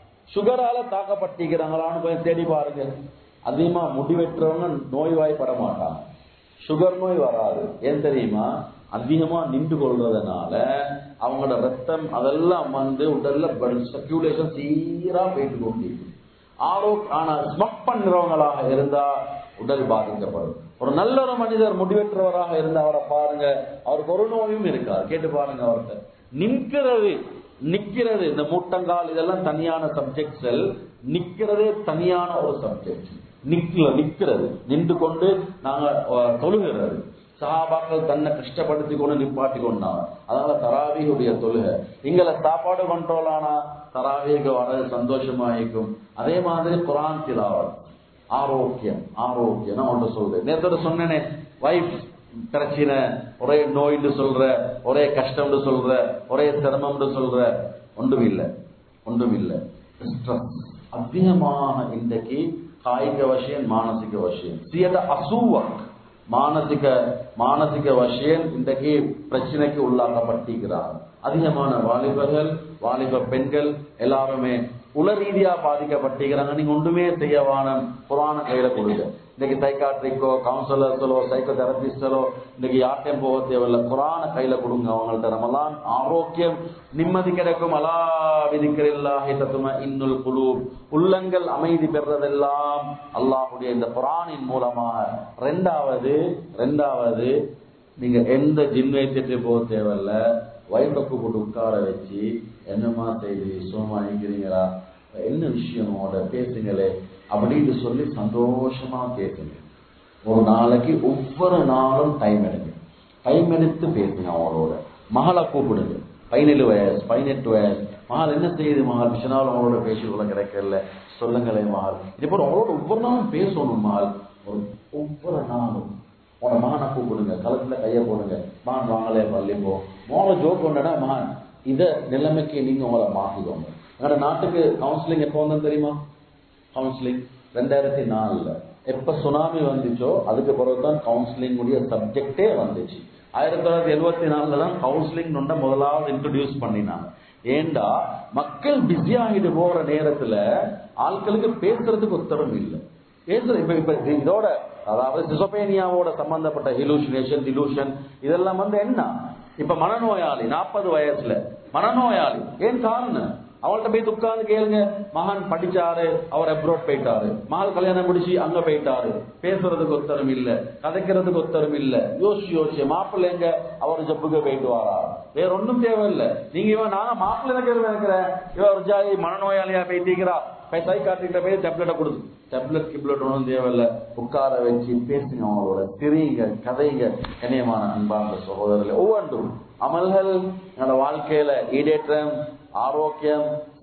சுகரால தாக்கப்பட்டிக்கிறாங்களான்னு கொஞ்சம் தேடி பாருங்க அதிகமா முடிவெற்றவங்க நோய்வாய்ப்பட மாட்டாங்க சுகர் நோய் வராது ஏன் தெரியுமா அதிகமா நின்று கொள்றதுனால அவங்களோட ரத்தம் அதெல்லாம் வந்து உடல்ல சர்க்குலேஷன் சீரா போயிட்டு கொண்டிருக்கு ஆரோக் ஆனா ஸ்மக் பண்றவங்களாக இருந்தா உடல் பாதிக்கப்படும் ஒரு நல்ல ஒரு மனிதர் முடிவெற்றவராக இருந்தா அவரை பாருங்க அவருக்கு ஒரு நோயும் இருக்காது கேட்டு பாருங்க அவர்கிட்ட நிற்கிறது நிக்கிறது இந்த மூட்டங்கால் இதெல்லாம் தனியான சப்ஜெக்ட்ஸ் நிக்கிறதே தனியான ஒரு சப்ஜெக்ட் நிக்கல நிக்கிறது நின்று கொண்டு நாங்க அஹ், தொழுகிறது சஹாபாக்கள் தன்னை கஷ்டப்படுத்தி கொண்டு நிப்பாட்டி கொண்டாங்க அதனால தராவியுடைய தொழுகை இங்களை சாப்பாடு கண்ட்ரோல் ஆனா தராவிக்கு வர சந்தோஷமாயிக்கும் அதே மாதிரி குரான் திலாவத் ஆரோக்கியம் ஆரோக்கியம் நான் ஒன்று சொல்றேன் நேரத்தோட சொன்னேனே வைஃப் பிரச்சனை ஒரே நோய்னு சொல்ற ஒரே கஷ்டம்னு சொல்ற ஒரே சிரமம்னு சொல்ற ஒன்றும் இல்லை ஒன்றும் இல்லை ஸ்ட்ரெஸ் அதிகமாக இன்றைக்கு காய்க வசியம் மானசிக வசியம் சியத அசூவக் மானசிக மானசிக வசியம் இன்றைக்கு பிரச்சனைக்கு உள்ளாக்கப்பட்டிருக்கிறார் அதிகமான வாலிபர்கள் வாலிப பெண்கள் எல்லாருமே உல ரீதியா பாதிக்கப்பட்டிருக்கிறாங்க நீங்க ஒன்றுமே செய்யவான புராண கையில கொடுங்க இன்னைக்கு சைக்காட்ரிக்கோ கவுன்சிலர்ஸோ சைக்கோ தெரபிஸ்டோ இன்னைக்கு யார்ட்டையும் போக தேவையில்ல குரான கையில கொடுங்க அவங்கள்ட்ட ரமலான் ஆரோக்கியம் நிம்மதி கிடைக்கும் அலா விதிக்கிறில்லாஹி தத்தும இன்னுல் குழு உள்ளங்கள் அமைதி பெறதெல்லாம் அல்லாஹுடைய இந்த குரானின் மூலமாக ரெண்டாவது ரெண்டாவது நீங்க எந்த ஜிம் வைத்துட்டு போக தேவையில்ல வயிற்ற கூப்பிட்டு உட்கார வச்சு என்னமா செய்தி சுகமா இருக்கிறீங்களா என்ன விஷயம் அவட பேசுங்களே அப்படின்னு சொல்லி சந்தோஷமா கேட்குங்க ஒரு நாளைக்கு ஒவ்வொரு நாளும் டைம் எடுங்க டைம் எடுத்து பேசுங்க அவங்களோட மகளை கூப்பிடுங்க பதினேழு வயசு பதினெட்டு வயசு மகள் என்ன செய்யுது மகள் விஷனாலும் அவங்களோட பேசிக்கொள்ள கிடைக்கல சொல்லுங்களே மகள் இதே போல அவங்களோட ஒவ்வொரு நாளும் பேசணும் மகள் ஒரு ஒவ்வொரு நாளும் உன மகனை கூப்பிடுங்க களத்துல கைய போடுங்க மகன் வாங்கலே பள்ளி போ மோளை ஜோக் கொண்டா மகன் இத நிலைமைக்கு நீங்க உங்களை மாத்திக்கோங்க எங்களோட நாட்டுக்கு கவுன்சிலிங் எப்போ வந்தது தெரியுமா கவுன்சிலிங் ரெண்டாயிரத்தி நாலுல எப்ப சுனாமி வந்துச்சோ அதுக்கு பிறகுதான் கவுன்சிலிங் உடைய சப்ஜெக்டே வந்துச்சு ஆயிரத்தி தொள்ளாயிரத்தி எழுபத்தி நாலுல தான் கவுன்சிலிங் முதலாவது இன்ட்ரடியூஸ் பண்ணினாங்க ஏண்டா மக்கள் பிஸி ஆகிட்டு போற நேரத்துல ஆட்களுக்கு பேசுறதுக்கு உத்தரவு இல்லை பேசுற இப்ப இப்ப இது- இதோட அதாவது சிசோபேனியாவோட சம்பந்தப்பட்ட ஹிலூஷனேஷன் டிலூஷன் இதெல்லாம் வந்து என்ன இப்ப மனநோயாளி நாற்பது வயசுல மனநோயாளி ஏன் காரணம் அவள்கிட்ட போய் உட்கார்ந்து கேளுங்க மகன் படிச்சாரு அவர் அப்ரோட் போயிட்டாரு மகள் கல்யாணம் முடிச்சு அங்க போயிட்டாரு பேசுறதுக்கு ஒத்தரம் இல்ல கதைக்கிறதுக்கு ஒத்தரம் இல்ல யோசிச்சு யோசிச்சு மாப்பிள்ளை எங்க அவர் ஜப்புக்கு போயிட்டு வாரா வேற ஒண்ணும் தேவையில்லை நீங்க இவன் நாங்க மாப்பிள்ளை எனக்கு இருக்கிறேன் இவன் ஒரு ஜாதி மனநோயாளியா போயிட்டீங்கிறா போய் சைக்காட்டிட்ட போய் டேப்லெட்டை கொடுத்து டேப்லெட் கிப்லெட் ஒன்றும் தேவையில்ல உட்கார வச்சு பேசுங்க அவங்களோட திரியுங்க கதைங்க கண்ணியமான அன்பார்ந்த சகோதரர்களே ஒவ்வொன்றும் அமல்கள் என்னோட வாழ்க்கையில ஈடேற்றம் ஆரோக்கியம்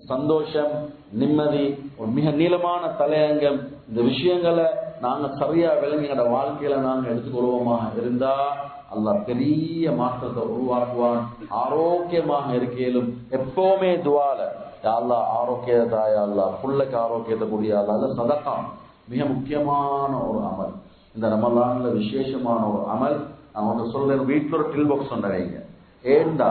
சந்தோஷம் நிம்மதி ஒரு மிக நீளமான தலையங்கம் இந்த விஷயங்களை நாங்க சரியா விளங்கி எங்களோட வாழ்க்கையில நாங்க எடுத்துக்கொள்வோமாக இருந்தா அல்லாஹ் பெரிய மாற்றத்தை உருவாக்குவான் ஆரோக்கியமாக இருக்கையிலும் எப்பவுமே துவால யா அல்லாஹ் ஆரோக்கியதாயா அல்லா புள்ளைக்கு ஆரோக்கியத்தை கூடிய அல்லா சதக்கம் மிக முக்கியமான ஒரு அமல் இந்த ரமலான்ல விசேஷமான ஒரு அமல் நான் ஒன்று சொல்றேன் வீட்டில் ஒரு டில் பாக்ஸ் ஒன்று வைங்க ஏண்டா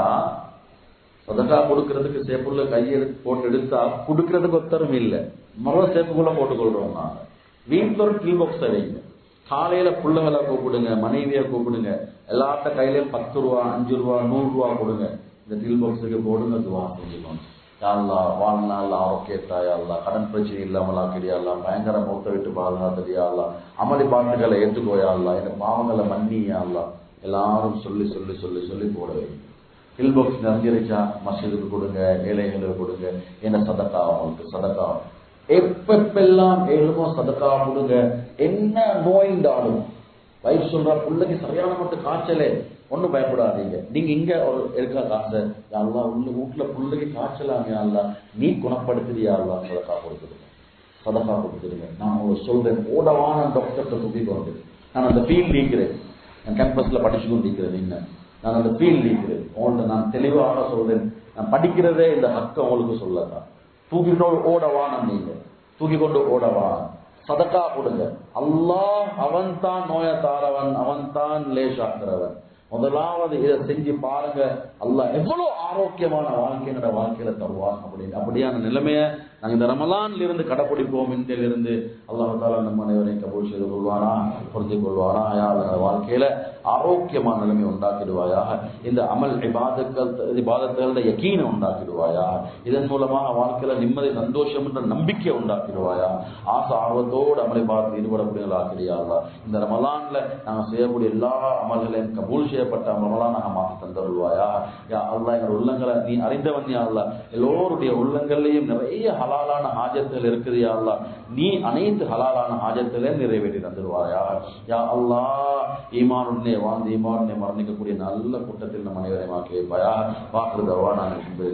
சதக்கா கொடுக்கறதுக்கு சேப்புள்ள கையெழுத்து போட்டு எடுத்தா கொடுக்கறதுக்கு ஒத்தரும் இல்லை மர சேப்புக்குள்ள போட்டுக்கொள்றோம் நாங்க வீட்டில் ஒரு டில் பாக்ஸ் வைங்க காலையில பிள்ளைகளை கூப்பிடுங்க மனைவியை கூப்பிடுங்க எல்லாத்த கையிலயும் பத்து ரூபா அஞ்சு ரூபா நூறு ரூபா கொடுங்க இந்த டில் பாக்ஸுக்கு போடுங்க துவா செஞ்சுக்கோங்க யாழ்லா வாழ்நாள் ஆரோக்கியத்தாயல்லா கடன் பிரச்சனை இல்லாமல் ஆக்கிடியாள்லா பயங்கர மூத்த விட்டு பாதுகாத்தடியாள்லா அமளி பாட்டுகளை ஏற்றுக்கோயாள்லா என் பாவங்களை மன்னியாள்லா எல்லாரும் சொல்லி சொல்லி சொல்லி சொல்லி போட வைங்க ஹில் பாக்ஸ் நிறைஞ்சிருச்சா மசிதுக்கு கொடுங்க ஏழைகளுக்கு கொடுங்க என்ன சதக்கா அவங்களுக்கு சதக்கா எப்பெப்பெல்லாம் ஏழுமோ சதக்கா கொடுங்க என்ன நோய்ந்தாலும் வயிறு சொல்றா பிள்ளைக்கு சரியான மட்டும் காய்ச்சலே ஒன்றும் பயப்படாதீங்க நீங்க இங்க ஒரு இருக்க காசை அல்லா உள்ள வீட்டுல பிள்ளைக்கு காய்ச்சலாங்க அல்லா நீ குணப்படுத்துறியா அல்லா சதக்கா கொடுத்துருங்க சதக்கா கொடுத்துருங்க நான் உங்களுக்கு சொல்றேன் ஓடவான டாக்டர்கிட்ட தூக்கி கொண்டு நான் அந்த ஃபீல்ட் இருக்கிறேன் நான் கேம்பஸ்ல படிச்சு கொண்டு இருக்கிறேன் இன்னும் நான் அந்த ஃபீல்ட் இருக்கிறேன் உங்கள்ட்ட நான் தெளிவாக சொல்றேன் நான் படிக்கிறதே இந்த ஹக்க உங்களுக்கு சொல்லதான் தூக்கிக்கொண்டு ஓடவானம் நீங்க தூக்கி கொண்டு ஓடவானம் சதக்கா கொடுங்க அல்லாஹ் அவன் தான் நோய தாரவன் அவன் தான் லேசாக்குறவன் முதலாவது இதை செஞ்சு பாருங்க அல்லாஹ் எவ்வளவு ஆரோக்கியமான வாழ்க்கை என்னோட வாழ்க்கையில தருவான் அப்படின்னு அப்படியான நிலைமைய நாங்க இந்த ரமலான்ல இருந்து கடைப்பிடிப்போம் இருந்து அல்லாஹால நம்ம அனைவரையும் கபூல் செய்து கொள்வானா புரிஞ்சு கொள்வானா யார் வாழ்க்கையில ஆரோக்கியமான நிலைமை உண்டாக்கிடுவாயாக இந்த அமல் இபாதங்கள் இபாதத்தோட யக்கீனை உண்டாக்கிடுவாயா இதன் மூலமாக வாழ்க்கையில நிம்மதி சந்தோஷம் என்ற நம்பிக்கை உண்டாக்கிடுவாயா ஆசை ஆர்வத்தோடு அமலை பார்த்து ஈடுபடக்கூடியவர்களாக்கிறியா இந்த ரமலான்ல நாங்க செய்யக்கூடிய எல்லா அமல்களையும் கபூல் செய்யப்பட்ட அமலாம் நாங்க மாற்றி தந்தருள்வாயா யா அல்லா எங்கள் உள்ளங்களை நீ அறிந்தவன் யா அல்லா எல்லோருடைய உள்ளங்கள்லயும் நிறைய ஹலாலான ஆஜத்துகள் இருக்குது யா அல்லா நீ அனைத்து ஹலாலான ஆஜத்துகளையும் நிறைவேற்றி தந்துடுவாயா யா அல்லா ஈமானுடனே வாழ்ந்து ஈமானுடனே மரணிக்கக்கூடிய நல்ல கூட்டத்தில் நம் அனைவரையும் ஆக்கி வைப்பாயா வாக்குறுதவா நான்